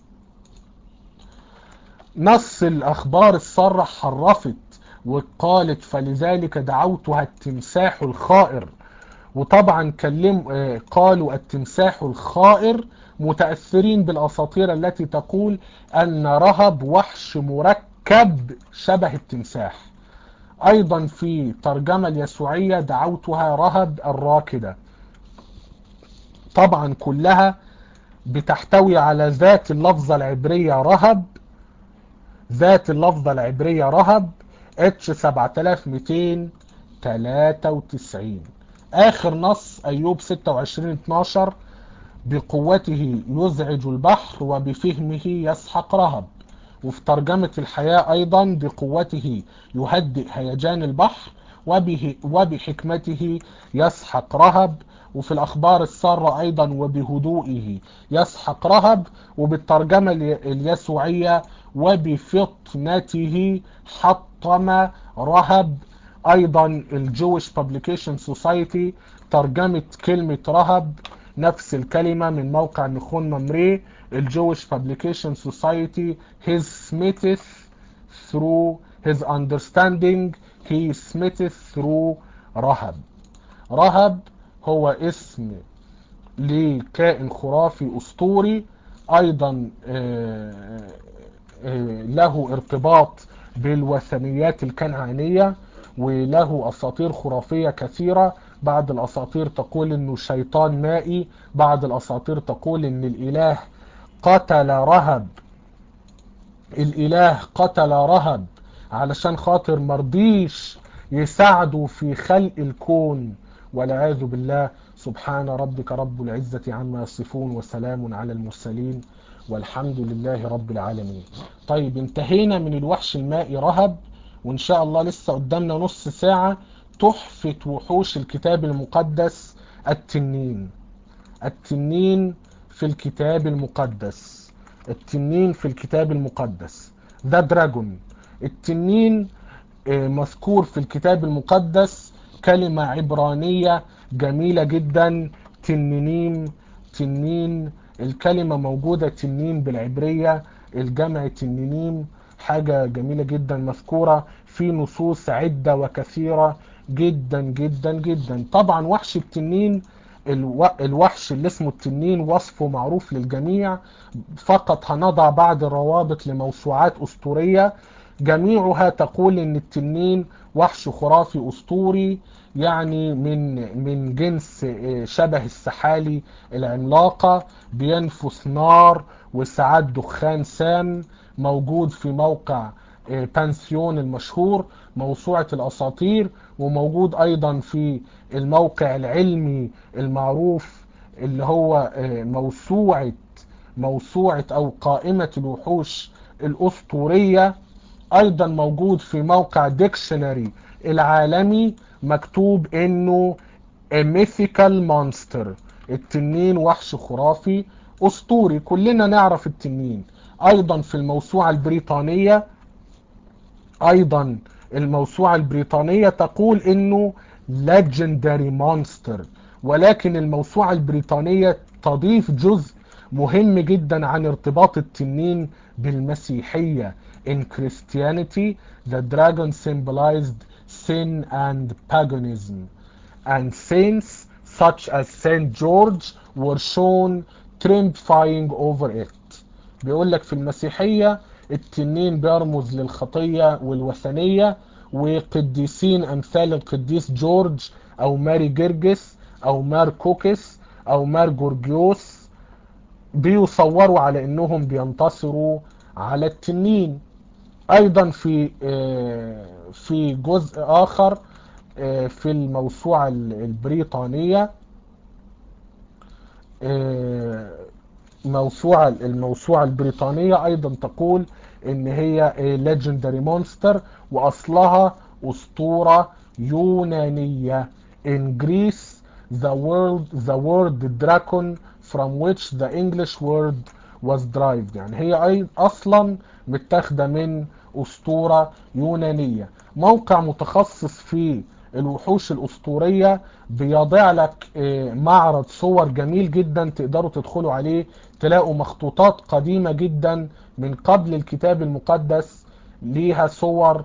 نص الأخبار السارة حرفت وقالت فلذلك دعوتها التمساح الخائر وطبعا كلم قالوا التمساح الخائر متأثرين بالأساطير التي تقول أن رهب وحش مركب شبه التمساح ايضا في ترجمة اليسوعية دعوتها رهب الراكدة طبعا كلها بتحتوي على ذات اللفظة العبرية رهب ذات اللفظة العبرية رهب اتش 7293 اخر نص ايوب 26 12 بقوته يزعج البحر وبفهمه يسحق رهب وفي ترجمة الحياة أيضا بقوته يهدئ هيجان البحر وبه وبحكمته يسحق رهب وفي الأخبار السارة أيضا وبهدوئه يسحق رهب وبالترجمة اليسوعية وبفطنته حطم رهب أيضا الجويش Publication Society ترجمة كلمة رهب نفس الكلمة من موقع نخون ممري الجويش Publication Society his smiteth through his understanding he smiteth through رهب رهب هو اسم لكائن خرافي أسطوري أيضا له ارتباط بالوثنيات الكنعانية وله أساطير خرافية كثيرة بعض الأساطير تقول أنه شيطان مائي بعض الأساطير تقول أن الإله قتل رهب الاله قتل رهب علشان خاطر مرضيش يساعده في خلق الكون والعياذ بالله سبحان ربك رب العزة عما يصفون وسلام على المرسلين والحمد لله رب العالمين طيب انتهينا من الوحش المائي رهب وان شاء الله لسه قدامنا نص ساعة تحفة وحوش الكتاب المقدس التنين التنين في الكتاب المقدس التنين في الكتاب المقدس ده دراجون التنين مذكور في الكتاب المقدس كلمة عبرانية جميلة جدا تنينيم تنين الكلمة موجودة تنين بالعبرية الجمع تنينيم حاجة جميلة جدا مذكورة في نصوص عدة وكثيرة جدا جدا جدا طبعا وحش التنين الوحش اللي اسمه التنين وصفه معروف للجميع فقط هنضع بعض الروابط لموسوعات أسطورية جميعها تقول ان التنين وحش خرافي اسطوري يعني من من جنس شبه السحالي العملاقة بينفث نار وساعات دخان سام موجود في موقع بانسيون المشهور موسوعة الأساطير وموجود أيضا في الموقع العلمي المعروف اللي هو موسوعة موسوعة أو قائمة الوحوش الأسطورية ايضا موجود في موقع ديكشنري العالمي مكتوب انه a mythical monster التنين وحش خرافي اسطوري كلنا نعرف التنين ايضا في الموسوعة البريطانية ايضا الموسوعة البريطانية تقول انه legendary monster ولكن الموسوعة البريطانية تضيف جزء مهم جدا عن ارتباط التنين بالمسيحية in Christianity, the dragon symbolized sin and paganism. And saints such as Saint George were shown triumphing over it. بيقول لك في المسيحية التنين بيرمز للخطية والوثنية وقديسين أمثال القديس جورج أو ماري جرجس أو مار كوكس أو مار جورجيوس بيصوروا على أنهم بينتصروا على التنين ايضا في في جزء اخر في الموسوعة البريطانية موسوعة الموسوعة البريطانية ايضا تقول ان هي legendary monster واصلها اسطورة يونانية in Greece the word the word dragon from which the English word was derived يعني هي اصلا متاخده من اسطوره يونانيه موقع متخصص في الوحوش الاسطوريه بيضع لك معرض صور جميل جدا تقدروا تدخلوا عليه تلاقوا مخطوطات قديمه جدا من قبل الكتاب المقدس ليها صور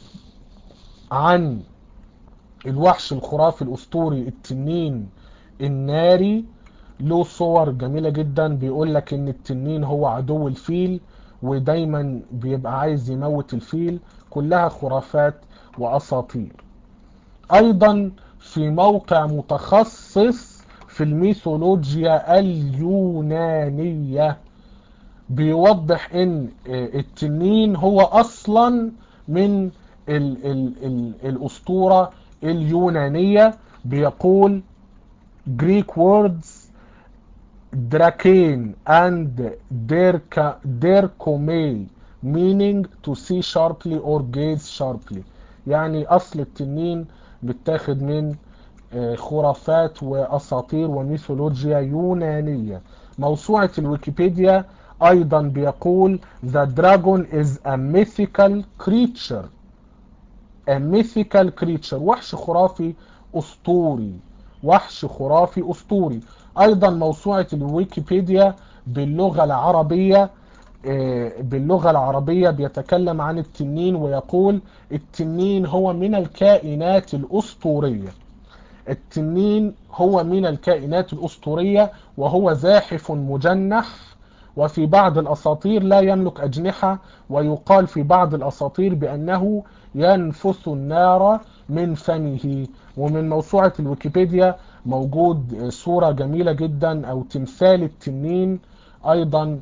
عن الوحش الخرافي الاسطوري التنين الناري له صور جميله جدا بيقول لك ان التنين هو عدو الفيل ودايما بيبقى عايز يموت الفيل كلها خرافات واساطير ايضا في موقع متخصص في الميثولوجيا اليونانية بيوضح ان التنين هو اصلا من ال ال ال الاسطورة اليونانية بيقول Greek words Drakane and Derkomei meaning to see sharply or gaze sharply يعني أصل التنين متاخد من خرافات وأساطير وميثولوجيا يونانية موسوعة الويكيبيديا أيضا بيقول The dragon is a mythical creature a mythical creature وحش خرافي أسطوري وحش خرافي أسطوري ايضا موسوعة الويكيبيديا باللغة العربية باللغة العربية بيتكلم عن التنين ويقول التنين هو من الكائنات الأسطورية التنين هو من الكائنات الأسطورية وهو زاحف مجنح وفي بعض الأساطير لا يملك أجنحة ويقال في بعض الأساطير بأنه ينفث النار من فمه ومن موسوعة الويكيبيديا موجود صورة جميلة جدا او تمثال التنين ايضا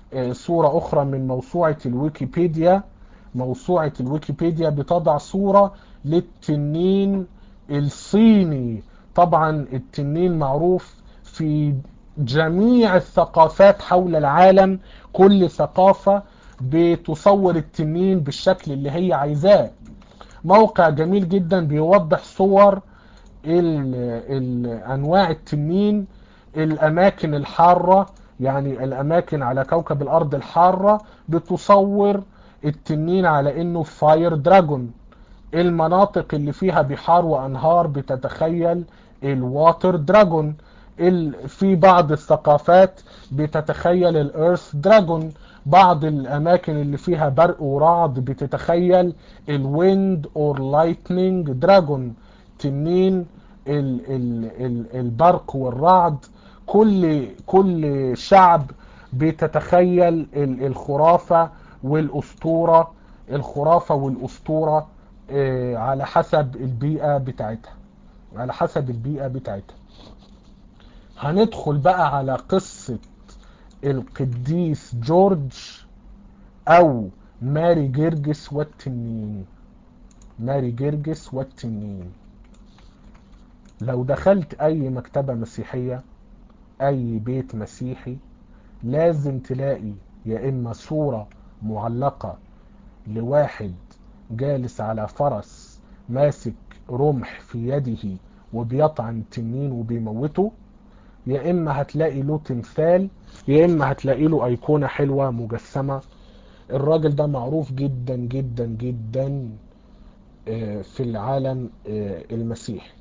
صورة أخرى من موسوعة الويكيبيديا موسوعة الويكيبيديا بتضع صورة للتنين الصيني طبعا التنين معروف في جميع الثقافات حول العالم كل ثقافة بتصور التنين بالشكل اللي هي عايزاه موقع جميل جدا بيوضح صور ال ال انواع التنين الاماكن الحارة يعني الاماكن على كوكب الارض الحارة بتصور التنين على انه فاير دراجون المناطق اللي فيها بحار وانهار بتتخيل الواتر دراجون في بعض الثقافات بتتخيل الارث دراجون بعض الاماكن اللي فيها برق ورعد بتتخيل الويند اور لايتنينج دراجون تنين ال ال ال البرق والرعد كل كل شعب بتتخيل الخرافة والاسطورة الخرافة والاسطورة على حسب البيئة بتاعتها على حسب البيئة بتاعتها هندخل بقى على قصة القديس جورج او ماري جرجس والتنين ماري جرجس والتنين لو دخلت اي مكتبة مسيحية اي بيت مسيحي لازم تلاقي يا اما صورة معلقة لواحد جالس على فرس ماسك رمح في يده وبيطعن التنين وبيموته يا اما هتلاقي له تمثال يا اما هتلاقي له ايقونه حلوه مجسمه الراجل ده معروف جدا جدا جدا في العالم المسيحي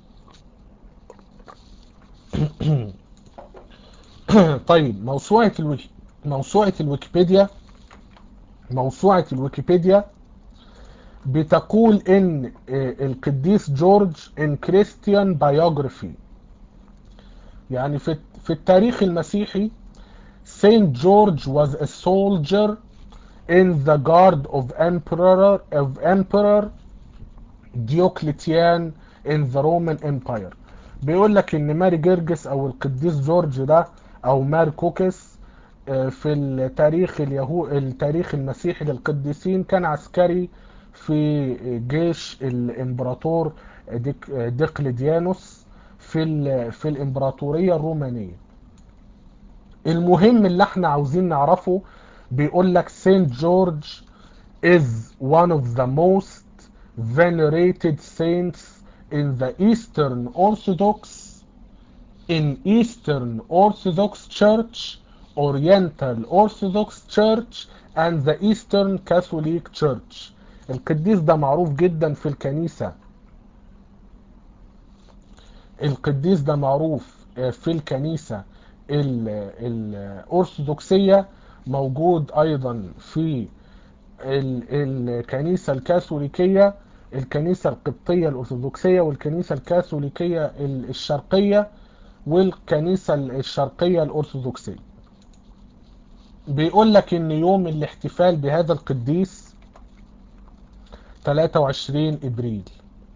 طيب موسوعه الويكي موسوعه الويكيبيديا موسوعه الويكيبيديا بتقول ان القديس جورج ان كريستيان بايوجرافي يعني في في التاريخ المسيحي Saint George was a soldier in the guard of emperor of emperor Diocletian in the Roman Empire بيقول لك ان ماري جرجس او القديس جورج ده او مار كوكس في التاريخ اليهو التاريخ المسيحي للقديسين كان عسكري في جيش الامبراطور ديك ديقلديانوس في في الامبراطوريه الرومانيه المهم اللي احنا عاوزين نعرفه بيقول لك سينت جورج is one of the most venerated saints in the Eastern Orthodox in Eastern Orthodox Church Oriental Orthodox Church and the Eastern Catholic Church القديس ده معروف جدا في الكنيسة القديس ده معروف في الكنيسة الأرثوذكسية موجود أيضا في الكنيسة الكاثوليكية الكنيسة القبطية الأرثوذكسية والكنيسة الكاثوليكية الشرقية والكنيسة الشرقية الأرثوذكسية بيقول لك ان يوم الاحتفال بهذا القديس 23 ابريل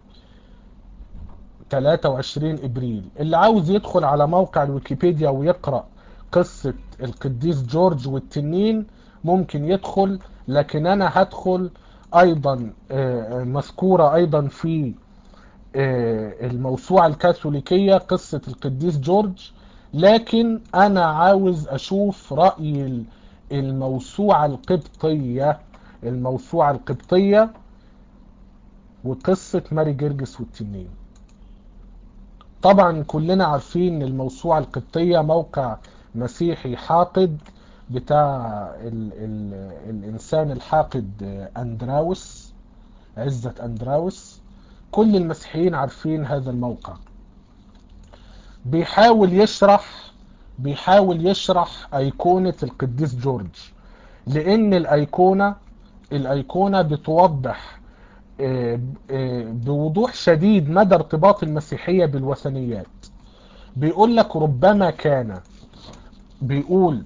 23 ابريل اللي عاوز يدخل على موقع الويكيبيديا ويقرأ قصة القديس جورج والتنين ممكن يدخل لكن انا هدخل ايضا مذكورة ايضا في الموسوعة الكاثوليكية قصة القديس جورج لكن انا عاوز اشوف رأي الموسوعة القبطية الموسوعة القبطية وقصة ماري جرجس والتنين طبعا كلنا عارفين الموسوعة القبطية موقع مسيحي حاقد بتاع ال ال الإنسان الحاقد أندراوس عزة أندراوس كل المسيحيين عارفين هذا الموقع بيحاول يشرح بيحاول يشرح أيقونة القديس جورج لأن الأيقونة الأيقونة بتوضح بوضوح شديد مدى ارتباط المسيحية بالوثنيات بيقول لك ربما كان بيقول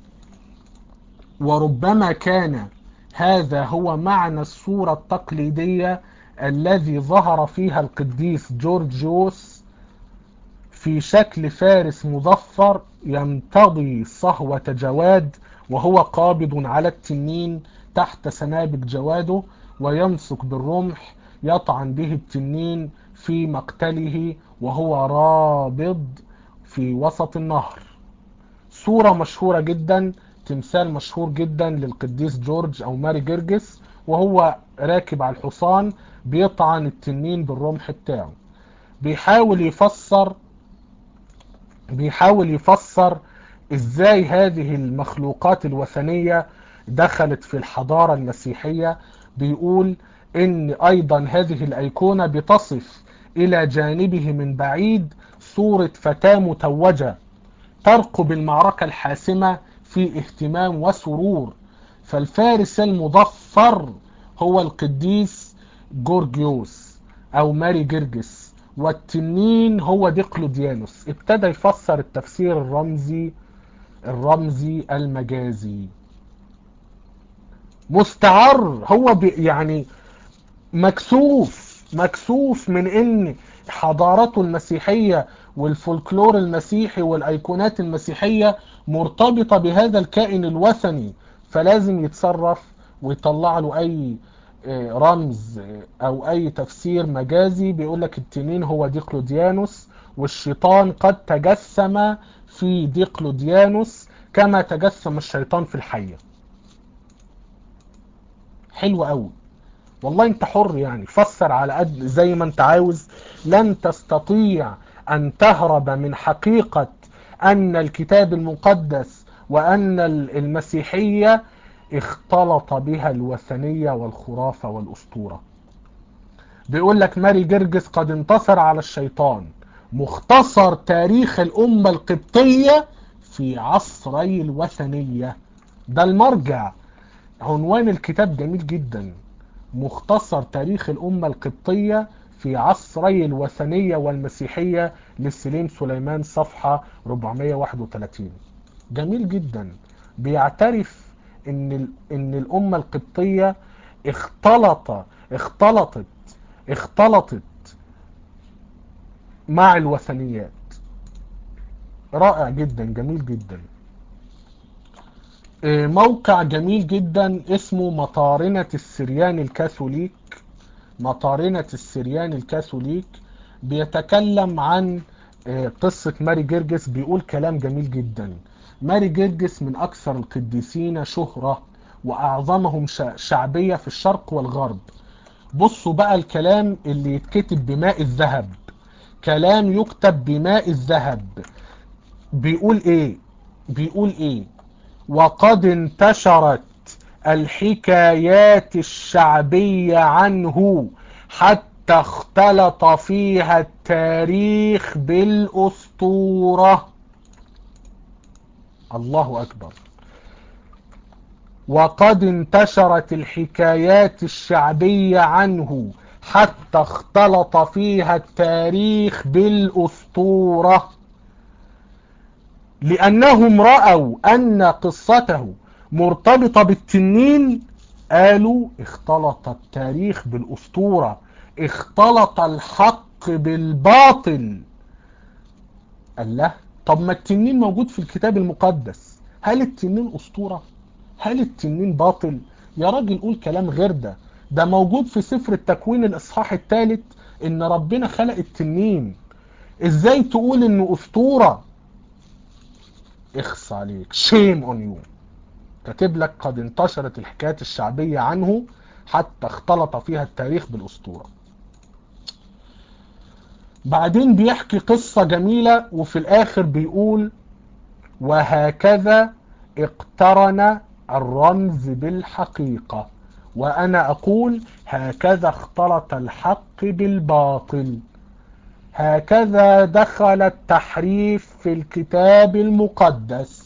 وربما كان هذا هو معنى الصورة التقليدية الذي ظهر فيها القديس جورجيوس في شكل فارس مظفر يمتضي صهوة جواد وهو قابض على التنين تحت سنابك جواده ويمسك بالرمح يطعن به التنين في مقتله وهو رابض في وسط النهر صورة مشهورة جدا تمثال مشهور جدا للقديس جورج او ماري جرجس وهو راكب على الحصان بيطعن التنين بالرمح بتاعه بيحاول يفسر بيحاول يفسر ازاي هذه المخلوقات الوثنية دخلت في الحضارة المسيحية بيقول ان ايضا هذه الايقونة بتصف الى جانبه من بعيد صورة فتاة متوجة ترقب المعركة الحاسمة في اهتمام وسرور فالفارس المظفر هو القديس جورجيوس او ماري جرجس والتنين هو ديقلوديانوس ابتدى يفسر التفسير الرمزي الرمزي المجازي مستعر هو يعني مكسوف مكسوف من ان حضارته المسيحية والفولكلور المسيحي والايقونات المسيحية مرتبطة بهذا الكائن الوثني فلازم يتصرف ويطلع له اي رمز او اي تفسير مجازي بيقول لك التنين هو ديقلوديانوس والشيطان قد تجسم في ديقلوديانوس كما تجسم الشيطان في الحية حلو قوي والله انت حر يعني فسر على قد زي ما انت عاوز لن تستطيع ان تهرب من حقيقة ان الكتاب المقدس وان المسيحية اختلط بها الوثنية والخرافة والاسطورة بيقول لك ماري جرجس قد انتصر على الشيطان مختصر تاريخ الامة القبطية في عصري الوثنية ده المرجع عنوان الكتاب جميل جدا مختصر تاريخ الأمة القبطية في عصري الوثنية والمسيحية لسليم سليمان صفحة 431 جميل جدا بيعترف ان ان الأمة القبطية اختلط اختلطت اختلطت مع الوثنيات رائع جدا جميل جدا موقع جميل جدا اسمه مطارنة السريان الكاثوليك مطارنة السريان الكاثوليك بيتكلم عن قصة ماري جرجس بيقول كلام جميل جدا ماري جرجس من أكثر القديسين شهرة وأعظمهم شعبية في الشرق والغرب بصوا بقى الكلام اللي يتكتب بماء الذهب كلام يكتب بماء الذهب بيقول ايه بيقول ايه وقد انتشرت الحكايات الشعبية عنه حتى اختلط فيها التاريخ بالأسطورة الله أكبر وقد انتشرت الحكايات الشعبية عنه حتى اختلط فيها التاريخ بالأسطورة لأنهم رأوا أن قصته مرتبطة بالتنين قالوا اختلط التاريخ بالأسطورة اختلط الحق بالباطل الله طب ما التنين موجود في الكتاب المقدس هل التنين أسطورة هل التنين باطل يا راجل قول كلام غير ده ده موجود في سفر التكوين الإصحاح الثالث إن ربنا خلق التنين إزاي تقول إنه أسطورة اخص عليك شيم اون يو كاتب لك قد انتشرت الحكايات الشعبية عنه حتى اختلط فيها التاريخ بالأسطورة بعدين بيحكي قصة جميلة وفي الآخر بيقول وهكذا اقترن الرمز بالحقيقة وأنا أقول هكذا اختلط الحق بالباطل هكذا دخل التحريف في الكتاب المقدس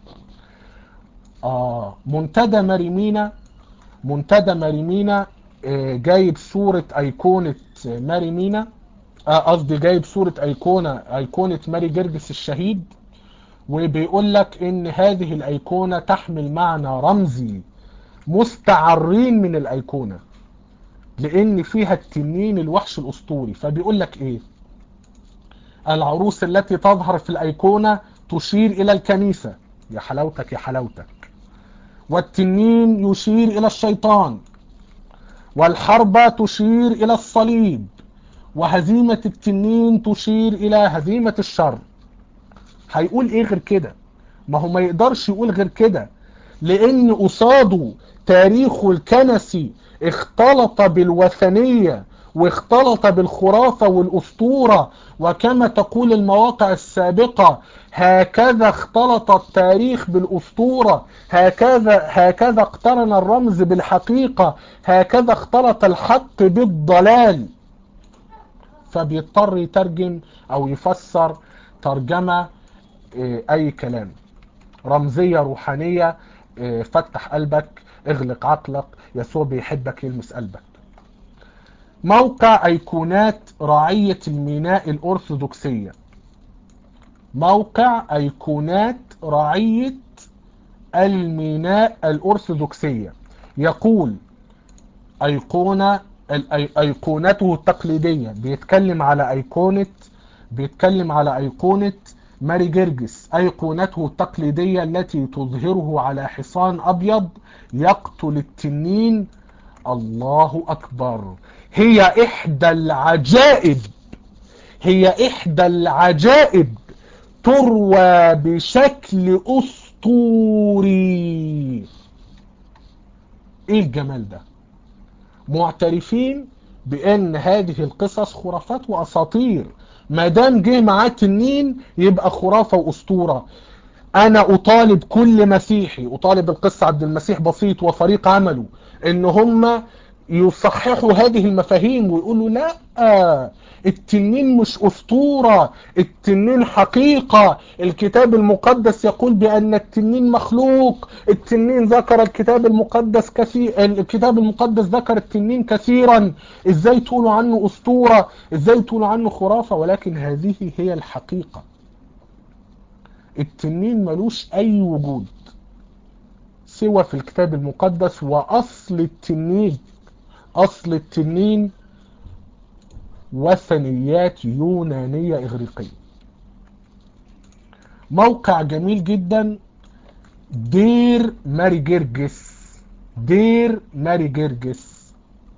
آه منتدى ماريمينا منتدى ماريمينا آه جايب صورة أيقونة ماريمينا قصدي آه جايب صورة أيقونة أيقونة ماري جرجس الشهيد وبيقول لك إن هذه الأيقونة تحمل معنى رمزي مستعرين من الأيقونة لأن فيها التنين الوحش الأسطوري فبيقول لك إيه العروس التي تظهر في الأيقونة تشير إلى الكنيسة يا حلاوتك يا حلاوتك والتنين يشير إلى الشيطان والحرب تشير إلى الصليب وهزيمة التنين تشير إلى هزيمة الشر هيقول إيه غير كده ما هو ما يقدرش يقول غير كده لأن قصاده تاريخه الكنسي اختلط بالوثنية واختلط بالخرافة والأسطورة وكما تقول المواقع السابقة هكذا اختلط التاريخ بالأسطورة هكذا هكذا اقترن الرمز بالحقيقة هكذا اختلط الحق بالضلال فبيضطر يترجم أو يفسر ترجمة أي كلام رمزية روحانية فتح قلبك اغلق عقلك يسوع بيحبك يلمس قلبك موقع أيقونات رعية الميناء الأرثوذكسية موقع أيقونات رعية الميناء الأرثوذكسية يقول أيقونة أيقونته التقليدية بيتكلم على أيقونة بيتكلم على أيقونة ماري جرجس أيقونته التقليدية التي تظهره على حصان أبيض يقتل التنين الله أكبر هي إحدى العجائب هي إحدى العجائب تروى بشكل أسطوري إيه الجمال ده معترفين بأن هذه القصص خرافات وأساطير ما دام جه معاه تنين يبقى خرافة وأسطورة أنا أطالب كل مسيحي أطالب القصة عبد المسيح بسيط وفريق عمله إن هم يصححوا هذه المفاهيم ويقولوا لا التنين مش أسطورة التنين حقيقة الكتاب المقدس يقول بأن التنين مخلوق التنين ذكر الكتاب المقدس كثير الكتاب المقدس ذكر التنين كثيرا ازاي تقولوا عنه أسطورة ازاي تقولوا عنه خرافة ولكن هذه هي الحقيقة التنين ملوش أي وجود سوى في الكتاب المقدس وأصل التنين أصل التنين وثنيات يونانية إغريقية موقع جميل جدا دير ماري جرجس دير ماري جرجس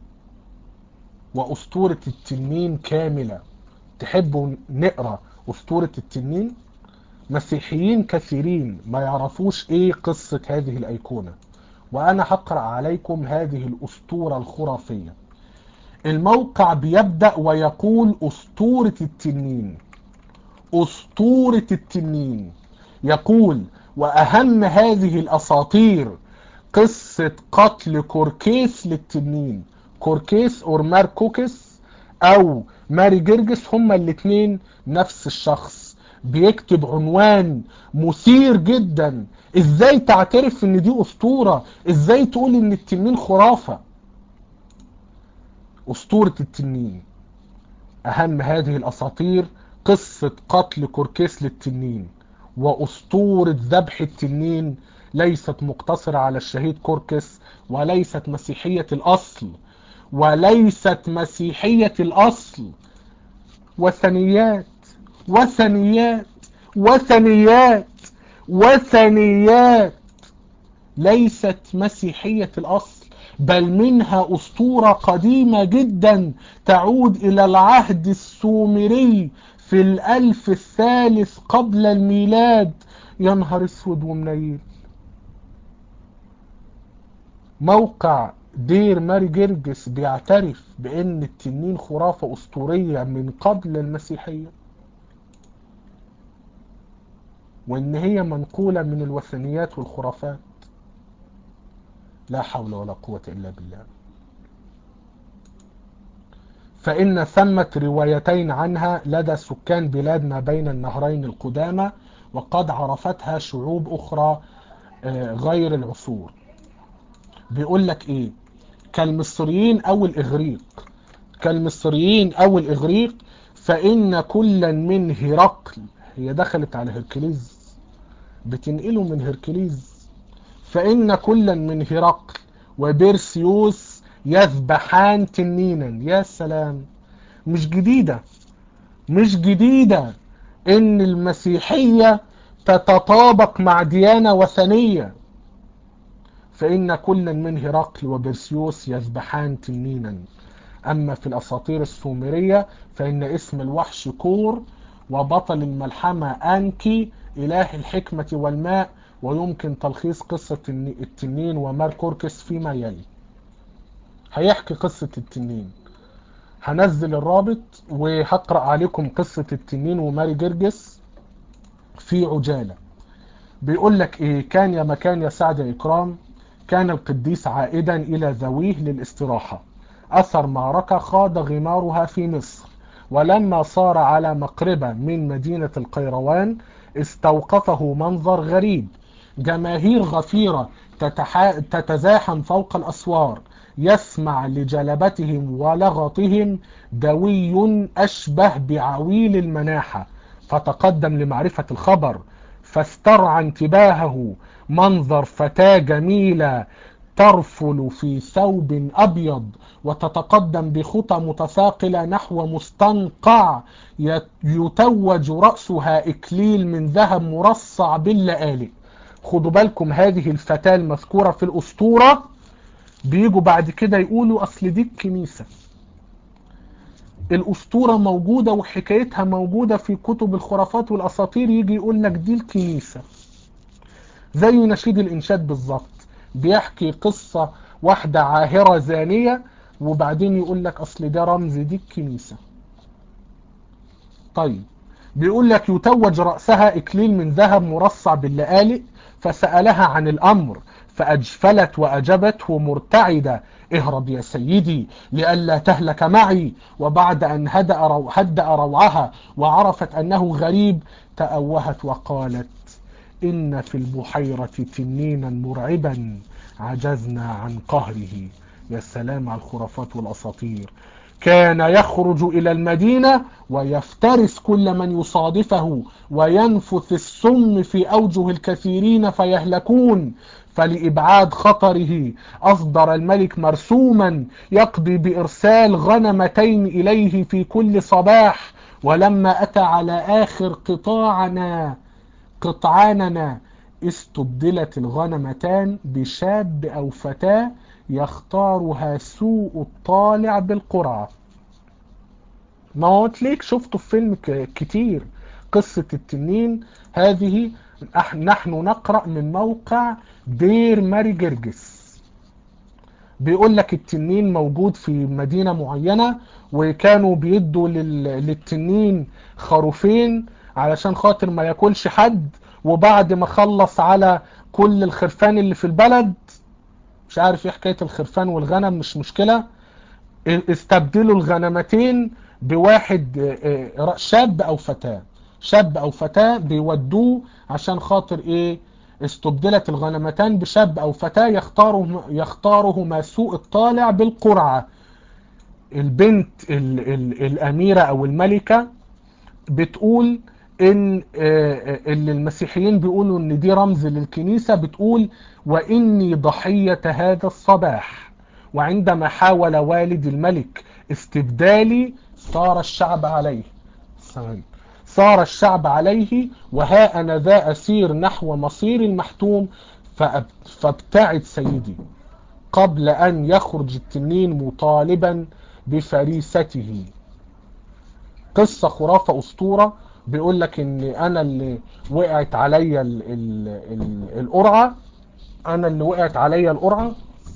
وأسطورة التنين كاملة تحبوا نقرأ أسطورة التنين مسيحيين كثيرين ما يعرفوش ايه قصة هذه الأيقونة وأنا هقرأ عليكم هذه الأسطورة الخرافية الموقع بيبدأ ويقول أسطورة التنين أسطورة التنين يقول وأهم هذه الأساطير قصة قتل كوركيس للتنين كوركيس أو ماركوكس أو ماري جرجس هما الاثنين نفس الشخص بيكتب عنوان مثير جدا ازاي تعترف ان دي اسطورة ازاي تقول ان التنين خرافة اسطورة التنين اهم هذه الاساطير قصة قتل كوركيس للتنين واسطورة ذبح التنين ليست مقتصرة على الشهيد كوركس وليست مسيحية الاصل وليست مسيحية الاصل وثنيات وثنيات وثنيات وثنيات ليست مسيحية الأصل بل منها أسطورة قديمة جدا تعود إلى العهد السومري في الألف الثالث قبل الميلاد يا نهار اسود ومنيل موقع دير ماري جرجس بيعترف بأن التنين خرافة أسطورية من قبل المسيحية وان هي منقولة من الوثنيات والخرافات لا حول ولا قوة الا بالله فان ثمة روايتين عنها لدى سكان بلاد ما بين النهرين القدامى وقد عرفتها شعوب اخرى غير العصور بيقول لك ايه كالمصريين او الاغريق كالمصريين او الاغريق فان كلا من هرقل هي دخلت على هركليز بتنقله من هركليز فإن كلا من هرقل وبيرسيوس يذبحان تنينا يا سلام مش جديدة مش جديدة ان المسيحية تتطابق مع ديانة وثنية فإن كل من هرقل وبرسيوس يذبحان تنينا أما في الأساطير السومرية فإن اسم الوحش كور وبطل الملحمة أنكي إله الحكمة والماء ويمكن تلخيص قصة التنين ومار كوركس فيما يلي هيحكي قصة التنين هنزل الرابط وهقرأ عليكم قصة التنين وماري جرجس في عجالة بيقول لك ايه كان يا مكان يا سعد يا إكرام كان القديس عائدا إلى ذويه للاستراحة أثر معركة خاض غمارها في مصر ولما صار على مقربة من مدينة القيروان استوقفه منظر غريب جماهير غفيرة تتحا... تتزاحم فوق الأسوار يسمع لجلبتهم ولغطهم دوي أشبه بعويل المناحة فتقدم لمعرفة الخبر فاسترعى انتباهه منظر فتاة جميلة ترفل في ثوب أبيض وتتقدم بخطى متثاقلة نحو مستنقع يتوج رأسها إكليل من ذهب مرصع باللآلئ خدوا بالكم هذه الفتاة المذكورة في الأسطورة بيجوا بعد كده يقولوا أصل دي الكنيسة الأسطورة موجودة وحكايتها موجودة في كتب الخرافات والأساطير يجي يقول لك دي الكنيسة زي نشيد الإنشاد بالظبط بيحكي قصة واحدة عاهرة زانية وبعدين يقول لك أصل ده رمز دي الكنيسة طيب بيقول لك يتوج رأسها إكليل من ذهب مرصع باللآلئ فسألها عن الأمر فأجفلت وأجبته مرتعدة اهرب يا سيدي لئلا تهلك معي وبعد أن هدأ, رو هدأ روعها وعرفت أنه غريب تأوهت وقالت إن في البحيرة تنينا مرعبا عجزنا عن قهره يا سلام على الخرافات والأساطير كان يخرج إلى المدينة ويفترس كل من يصادفه وينفث السم في أوجه الكثيرين فيهلكون فلإبعاد خطره أصدر الملك مرسوما يقضي بإرسال غنمتين إليه في كل صباح ولما أتى على آخر قطاعنا قطعاننا استبدلت الغنمتان بشاب أو فتاة يختارها سوء الطالع بالقرعة ما هو تليك شفته في فيلم كتير قصة التنين هذه نحن نقرأ من موقع دير ماري جرجس بيقول لك التنين موجود في مدينة معينة وكانوا بيدوا للتنين خروفين علشان خاطر ما ياكلش حد وبعد ما خلص على كل الخرفان اللي في البلد مش عارف ايه حكايه الخرفان والغنم مش مشكله استبدلوا الغنمتين بواحد شاب او فتاه شاب او فتاه بيودوه عشان خاطر ايه استبدلت الغنمتان بشاب او فتاه يختاره يختارهما سوء الطالع بالقرعه البنت ال ال الاميره او الملكه بتقول ان اللي المسيحيين بيقولوا ان دي رمز للكنيسة بتقول واني ضحية هذا الصباح وعندما حاول والد الملك استبدالي صار الشعب عليه صار الشعب عليه وها انا ذا اسير نحو مصير المحتوم فابتعد سيدي قبل ان يخرج التنين مطالبا بفريسته قصة خرافة اسطورة بيقول لك ان انا اللي وقعت عليا القرعه انا اللي وقعت عليا القرعه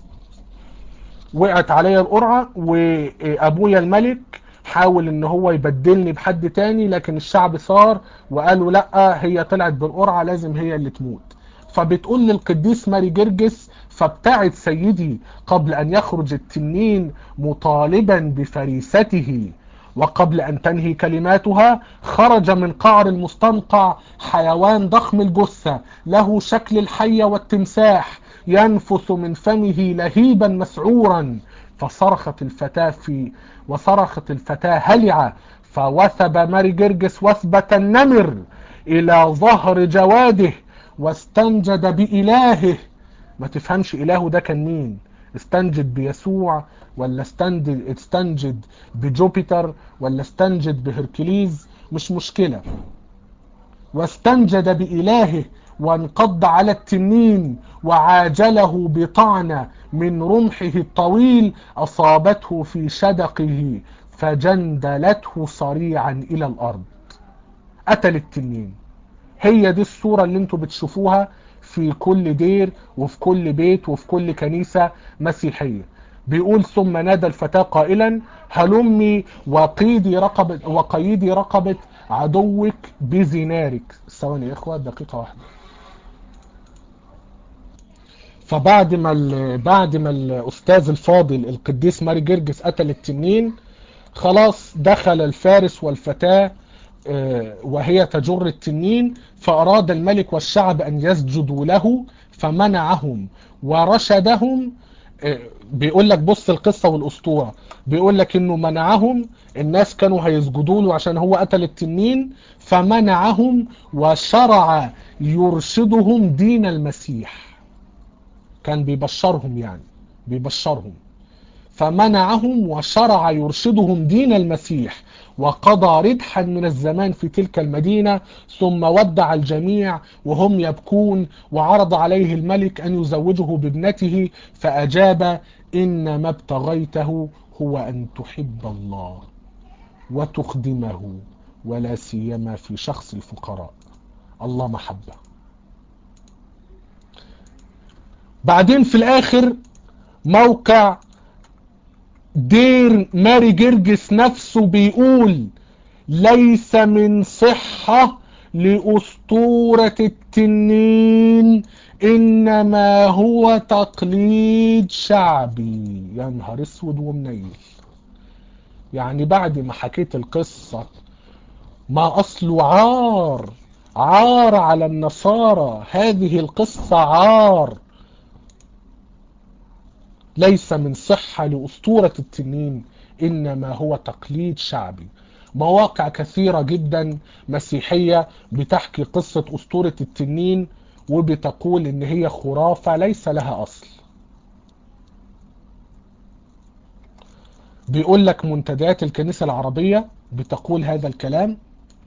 وقعت عليا القرعه وابويا الملك حاول ان هو يبدلني بحد تاني لكن الشعب صار وقالوا لا هي طلعت بالقرعه لازم هي اللي تموت فبتقول للقديس ماري جرجس فابتعد سيدي قبل ان يخرج التنين مطالبا بفريسته وقبل أن تنهي كلماتها خرج من قعر المستنقع حيوان ضخم الجثة له شكل الحية والتمساح ينفث من فمه لهيبا مسعورا فصرخت الفتاة في وصرخت الفتاة هلعة فوثب ماري جرجس وثبة النمر إلى ظهر جواده واستنجد بإلهه ما تفهمش إلهه ده كان مين استنجد بيسوع ولا استنجد, استنجد بجوبيتر ولا استنجد بهركليز مش مشكلة واستنجد بإلهه وانقض على التنين وعاجله بطعنة من رمحه الطويل أصابته في شدقه فجندلته صريعا إلى الأرض قتل التنين هي دي الصورة اللي انتوا بتشوفوها في كل دير وفي كل بيت وفي كل كنيسة مسيحية بيقول ثم نادى الفتاة قائلا هلمي وقيدي رقبة وقيدي رقبة عدوك بزنارك ثواني يا اخوة دقيقة واحدة فبعد ما بعد ما الاستاذ الفاضل القديس ماري جرجس قتل التنين خلاص دخل الفارس والفتاة وهي تجر التنين فأراد الملك والشعب أن يسجدوا له فمنعهم ورشدهم بيقول لك بص القصة والأسطورة بيقول لك انه منعهم الناس كانوا هيسجدوا له عشان هو قتل التنين فمنعهم وشرع يرشدهم دين المسيح كان بيبشرهم يعني بيبشرهم فمنعهم وشرع يرشدهم دين المسيح وقضى ردحا من الزمان في تلك المدينة ثم ودع الجميع وهم يبكون وعرض عليه الملك أن يزوجه بابنته فأجاب إن ما ابتغيته هو أن تحب الله وتخدمه ولا سيما في شخص الفقراء الله محبة بعدين في الآخر موقع دير ماري جرجس نفسه بيقول ليس من صحة لأسطورة التنين إنما هو تقليد شعبي يا نهار اسود ومنيل يعني بعد ما حكيت القصة ما أصله عار عار على النصارى هذه القصة عار ليس من صحة لأسطورة التنين إنما هو تقليد شعبي مواقع كثيرة جدا مسيحية بتحكي قصة أسطورة التنين وبتقول إن هي خرافة ليس لها أصل بيقول لك منتديات الكنيسة العربية بتقول هذا الكلام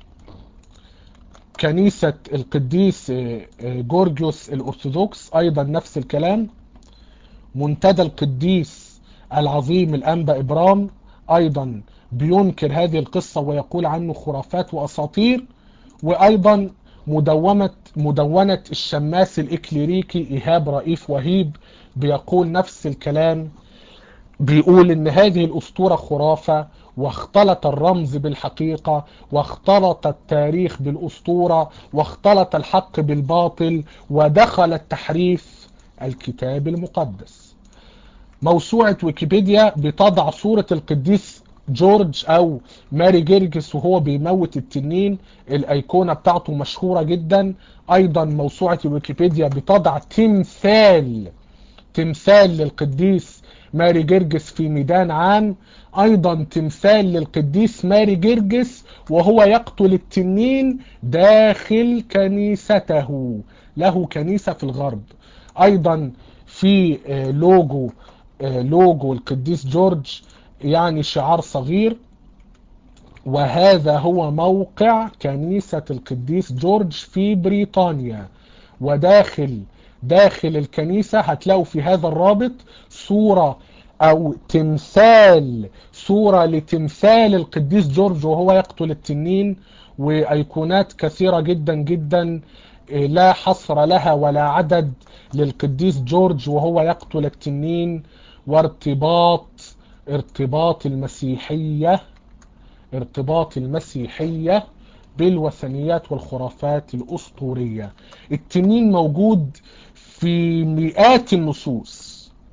كنيسة القديس جورجيوس الأرثوذكس أيضا نفس الكلام منتدى القديس العظيم الأنبا إبرام أيضا بينكر هذه القصة ويقول عنه خرافات وأساطير وأيضا مدونة, مدونة الشماس الإكليريكي إيهاب رئيف وهيب بيقول نفس الكلام بيقول ان هذه الاسطورة خرافة واختلط الرمز بالحقيقة واختلط التاريخ بالاسطورة واختلط الحق بالباطل ودخل التحريف الكتاب المقدس موسوعة ويكيبيديا بتضع صورة القديس جورج او ماري جيرجس وهو بيموت التنين الايقونة بتاعته مشهورة جدا ايضا موسوعة ويكيبيديا بتضع تمثال تمثال للقديس ماري جرجس في ميدان عام ايضا تمثال للقديس ماري جرجس وهو يقتل التنين داخل كنيسته له كنيسة في الغرب ايضا في لوجو لوجو القديس جورج يعني شعار صغير وهذا هو موقع كنيسة القديس جورج في بريطانيا وداخل داخل الكنيسة هتلاقوا في هذا الرابط صورة او تمثال صورة لتمثال القديس جورج وهو يقتل التنين وايقونات كثيرة جدا جدا لا حصر لها ولا عدد للقديس جورج وهو يقتل التنين وارتباط ارتباط المسيحية ارتباط المسيحية بالوثنيات والخرافات الأسطورية التنين موجود في مئات النصوص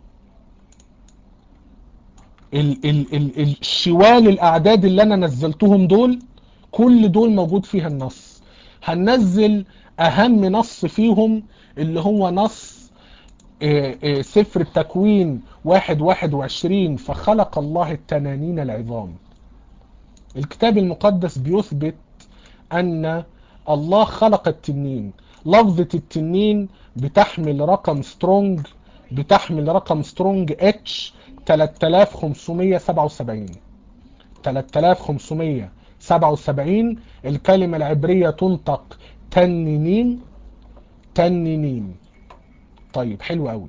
ال ال ال الشوال الأعداد اللي أنا نزلتهم دول كل دول موجود فيها النص هننزل أهم نص فيهم اللي هو نص سفر التكوين واحد واحد وعشرين فخلق الله التنانين العظام الكتاب المقدس بيثبت أن الله خلق التنين لفظة التنين بتحمل رقم سترونج بتحمل رقم سترونج اتش 3577 3577 الكلمة العبرية تنطق تنينين تنينين طيب حلو قوي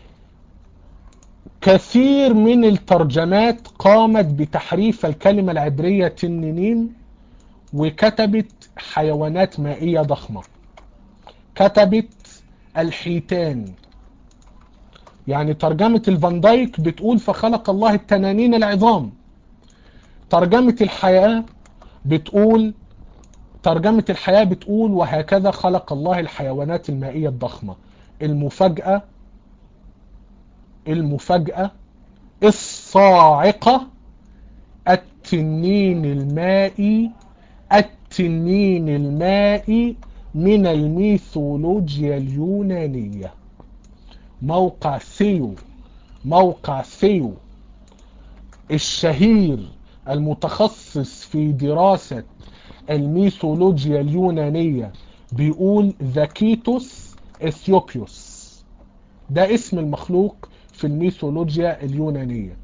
كثير من الترجمات قامت بتحريف الكلمة العبرية تنين وكتبت حيوانات مائية ضخمة كتبت الحيتان يعني ترجمة الفان دايك بتقول فخلق الله التنانين العظام ترجمة الحياة بتقول ترجمة الحياة بتقول وهكذا خلق الله الحيوانات المائية الضخمة المفاجأة المفاجأة الصاعقة التنين المائي التنين المائي من الميثولوجيا اليونانية موقع ثيو موقع ثيو الشهير المتخصص في دراسة الميثولوجيا اليونانية بيقول ذاكيتوس اثيوبيوس ده اسم المخلوق في الميثولوجيا اليونانية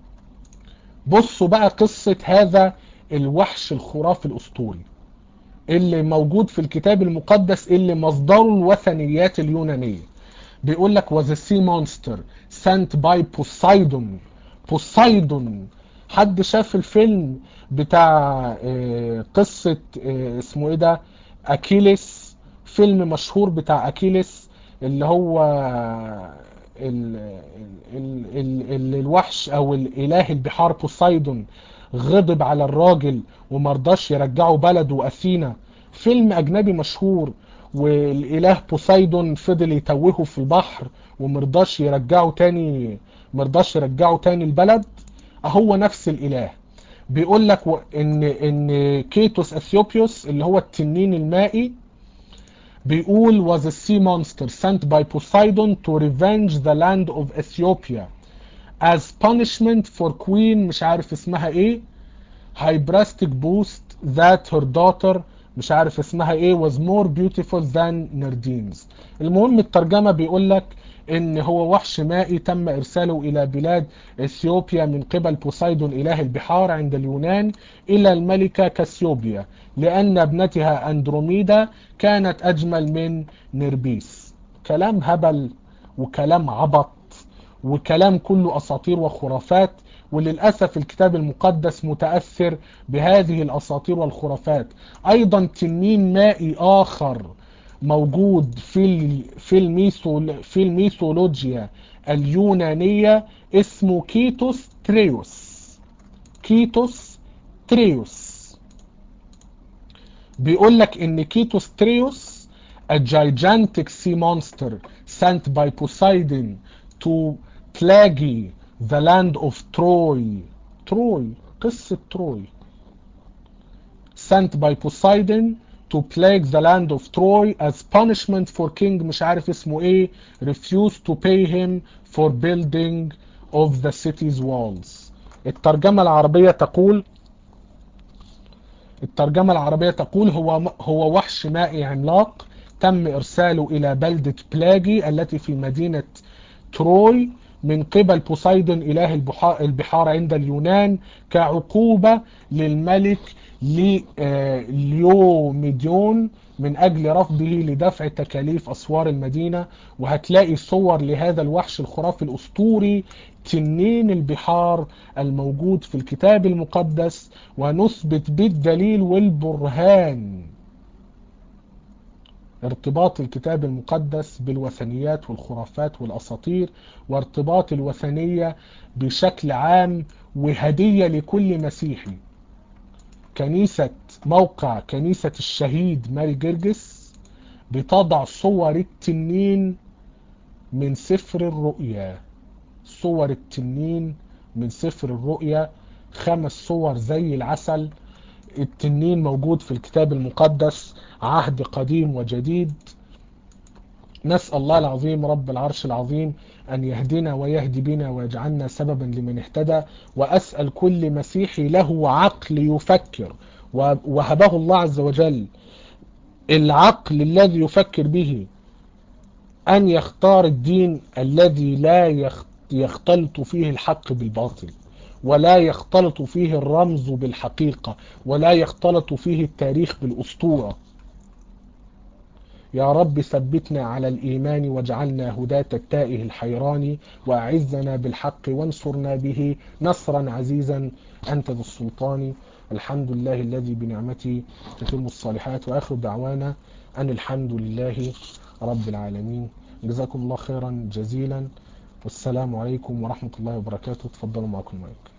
بصوا بقى قصة هذا الوحش الخرافي الأسطوري اللي موجود في الكتاب المقدس اللي مصدره الوثنيات اليونانية بيقول لك was a sea monster sent by Poseidon بوسايدون حد شاف الفيلم بتاع قصة اسمه ايه ده اكيليس فيلم مشهور بتاع اكيليس اللي هو ال ال ال ال الوحش او الاله البحار بوسايدون غضب على الراجل ومرضاش يرجعه بلده اثينا فيلم اجنبي مشهور والاله بوسايدون فضل يتوهه في البحر ومرضاش يرجعه تاني مرضاش يرجعه تاني البلد هو نفس الاله بيقول لك ان ان كيتوس اثيوبيوس اللي هو التنين المائي بيقول was a sea monster sent by Poseidon to revenge the land of Ethiopia as punishment for queen مش عارف اسمها ايه Hybrastic boost that her daughter مش عارف اسمها ايه was more beautiful than Nardines المهم الترجمة بيقول لك ان هو وحش مائي تم ارساله الى بلاد اثيوبيا من قبل بوسايدون اله البحار عند اليونان الى الملكة كاثيوبيا لان ابنتها اندروميدا كانت اجمل من نربيس كلام هبل وكلام عبط وكلام كله اساطير وخرافات وللأسف الكتاب المقدس متأثر بهذه الأساطير والخرافات أيضا تنين مائي آخر موجود في في الميثول في الميثولوجيا اليونانية اسمه كيتوس تريوس كيتوس تريوس بيقول لك ان كيتوس تريوس a gigantic sea monster sent by Poseidon to plague the land of Troy تروي قصة تروي sent by Poseidon to plague the land of Troy as punishment for king مش عارف اسمه ايه refused to pay him for building of the city's walls الترجمة العربية تقول الترجمة العربية تقول هو هو وحش مائي عملاق تم إرساله إلى بلدة بلاجي التي في مدينة تروي من قبل بوسايدون إله البحار عند اليونان كعقوبة للملك ليوميديون من أجل رفضه لدفع تكاليف أسوار المدينة وهتلاقي صور لهذا الوحش الخرافي الأسطوري تنين البحار الموجود في الكتاب المقدس ونثبت بالدليل والبرهان ارتباط الكتاب المقدس بالوثنيات والخرافات والأساطير وارتباط الوثنية بشكل عام وهدية لكل مسيحي كنيسة موقع كنيسة الشهيد ماري جرجس بتضع صور التنين من سفر الرؤيا صور التنين من سفر الرؤيا خمس صور زي العسل التنين موجود في الكتاب المقدس عهد قديم وجديد نسأل الله العظيم رب العرش العظيم أن يهدنا ويهدي بنا ويجعلنا سببا لمن اهتدى وأسأل كل مسيحي له عقل يفكر وهبه الله عز وجل العقل الذي يفكر به أن يختار الدين الذي لا يختلط فيه الحق بالباطل ولا يختلط فيه الرمز بالحقيقة ولا يختلط فيه التاريخ بالأسطورة يا رب ثبتنا على الإيمان واجعلنا هداة التائه الحيران وأعزنا بالحق وانصرنا به نصرا عزيزا أنت ذو السلطان الحمد لله الذي بنعمته تتم الصالحات وآخر دعوانا أن الحمد لله رب العالمين جزاكم الله خيرا جزيلا والسلام عليكم ورحمة الله وبركاته تفضلوا معكم مايك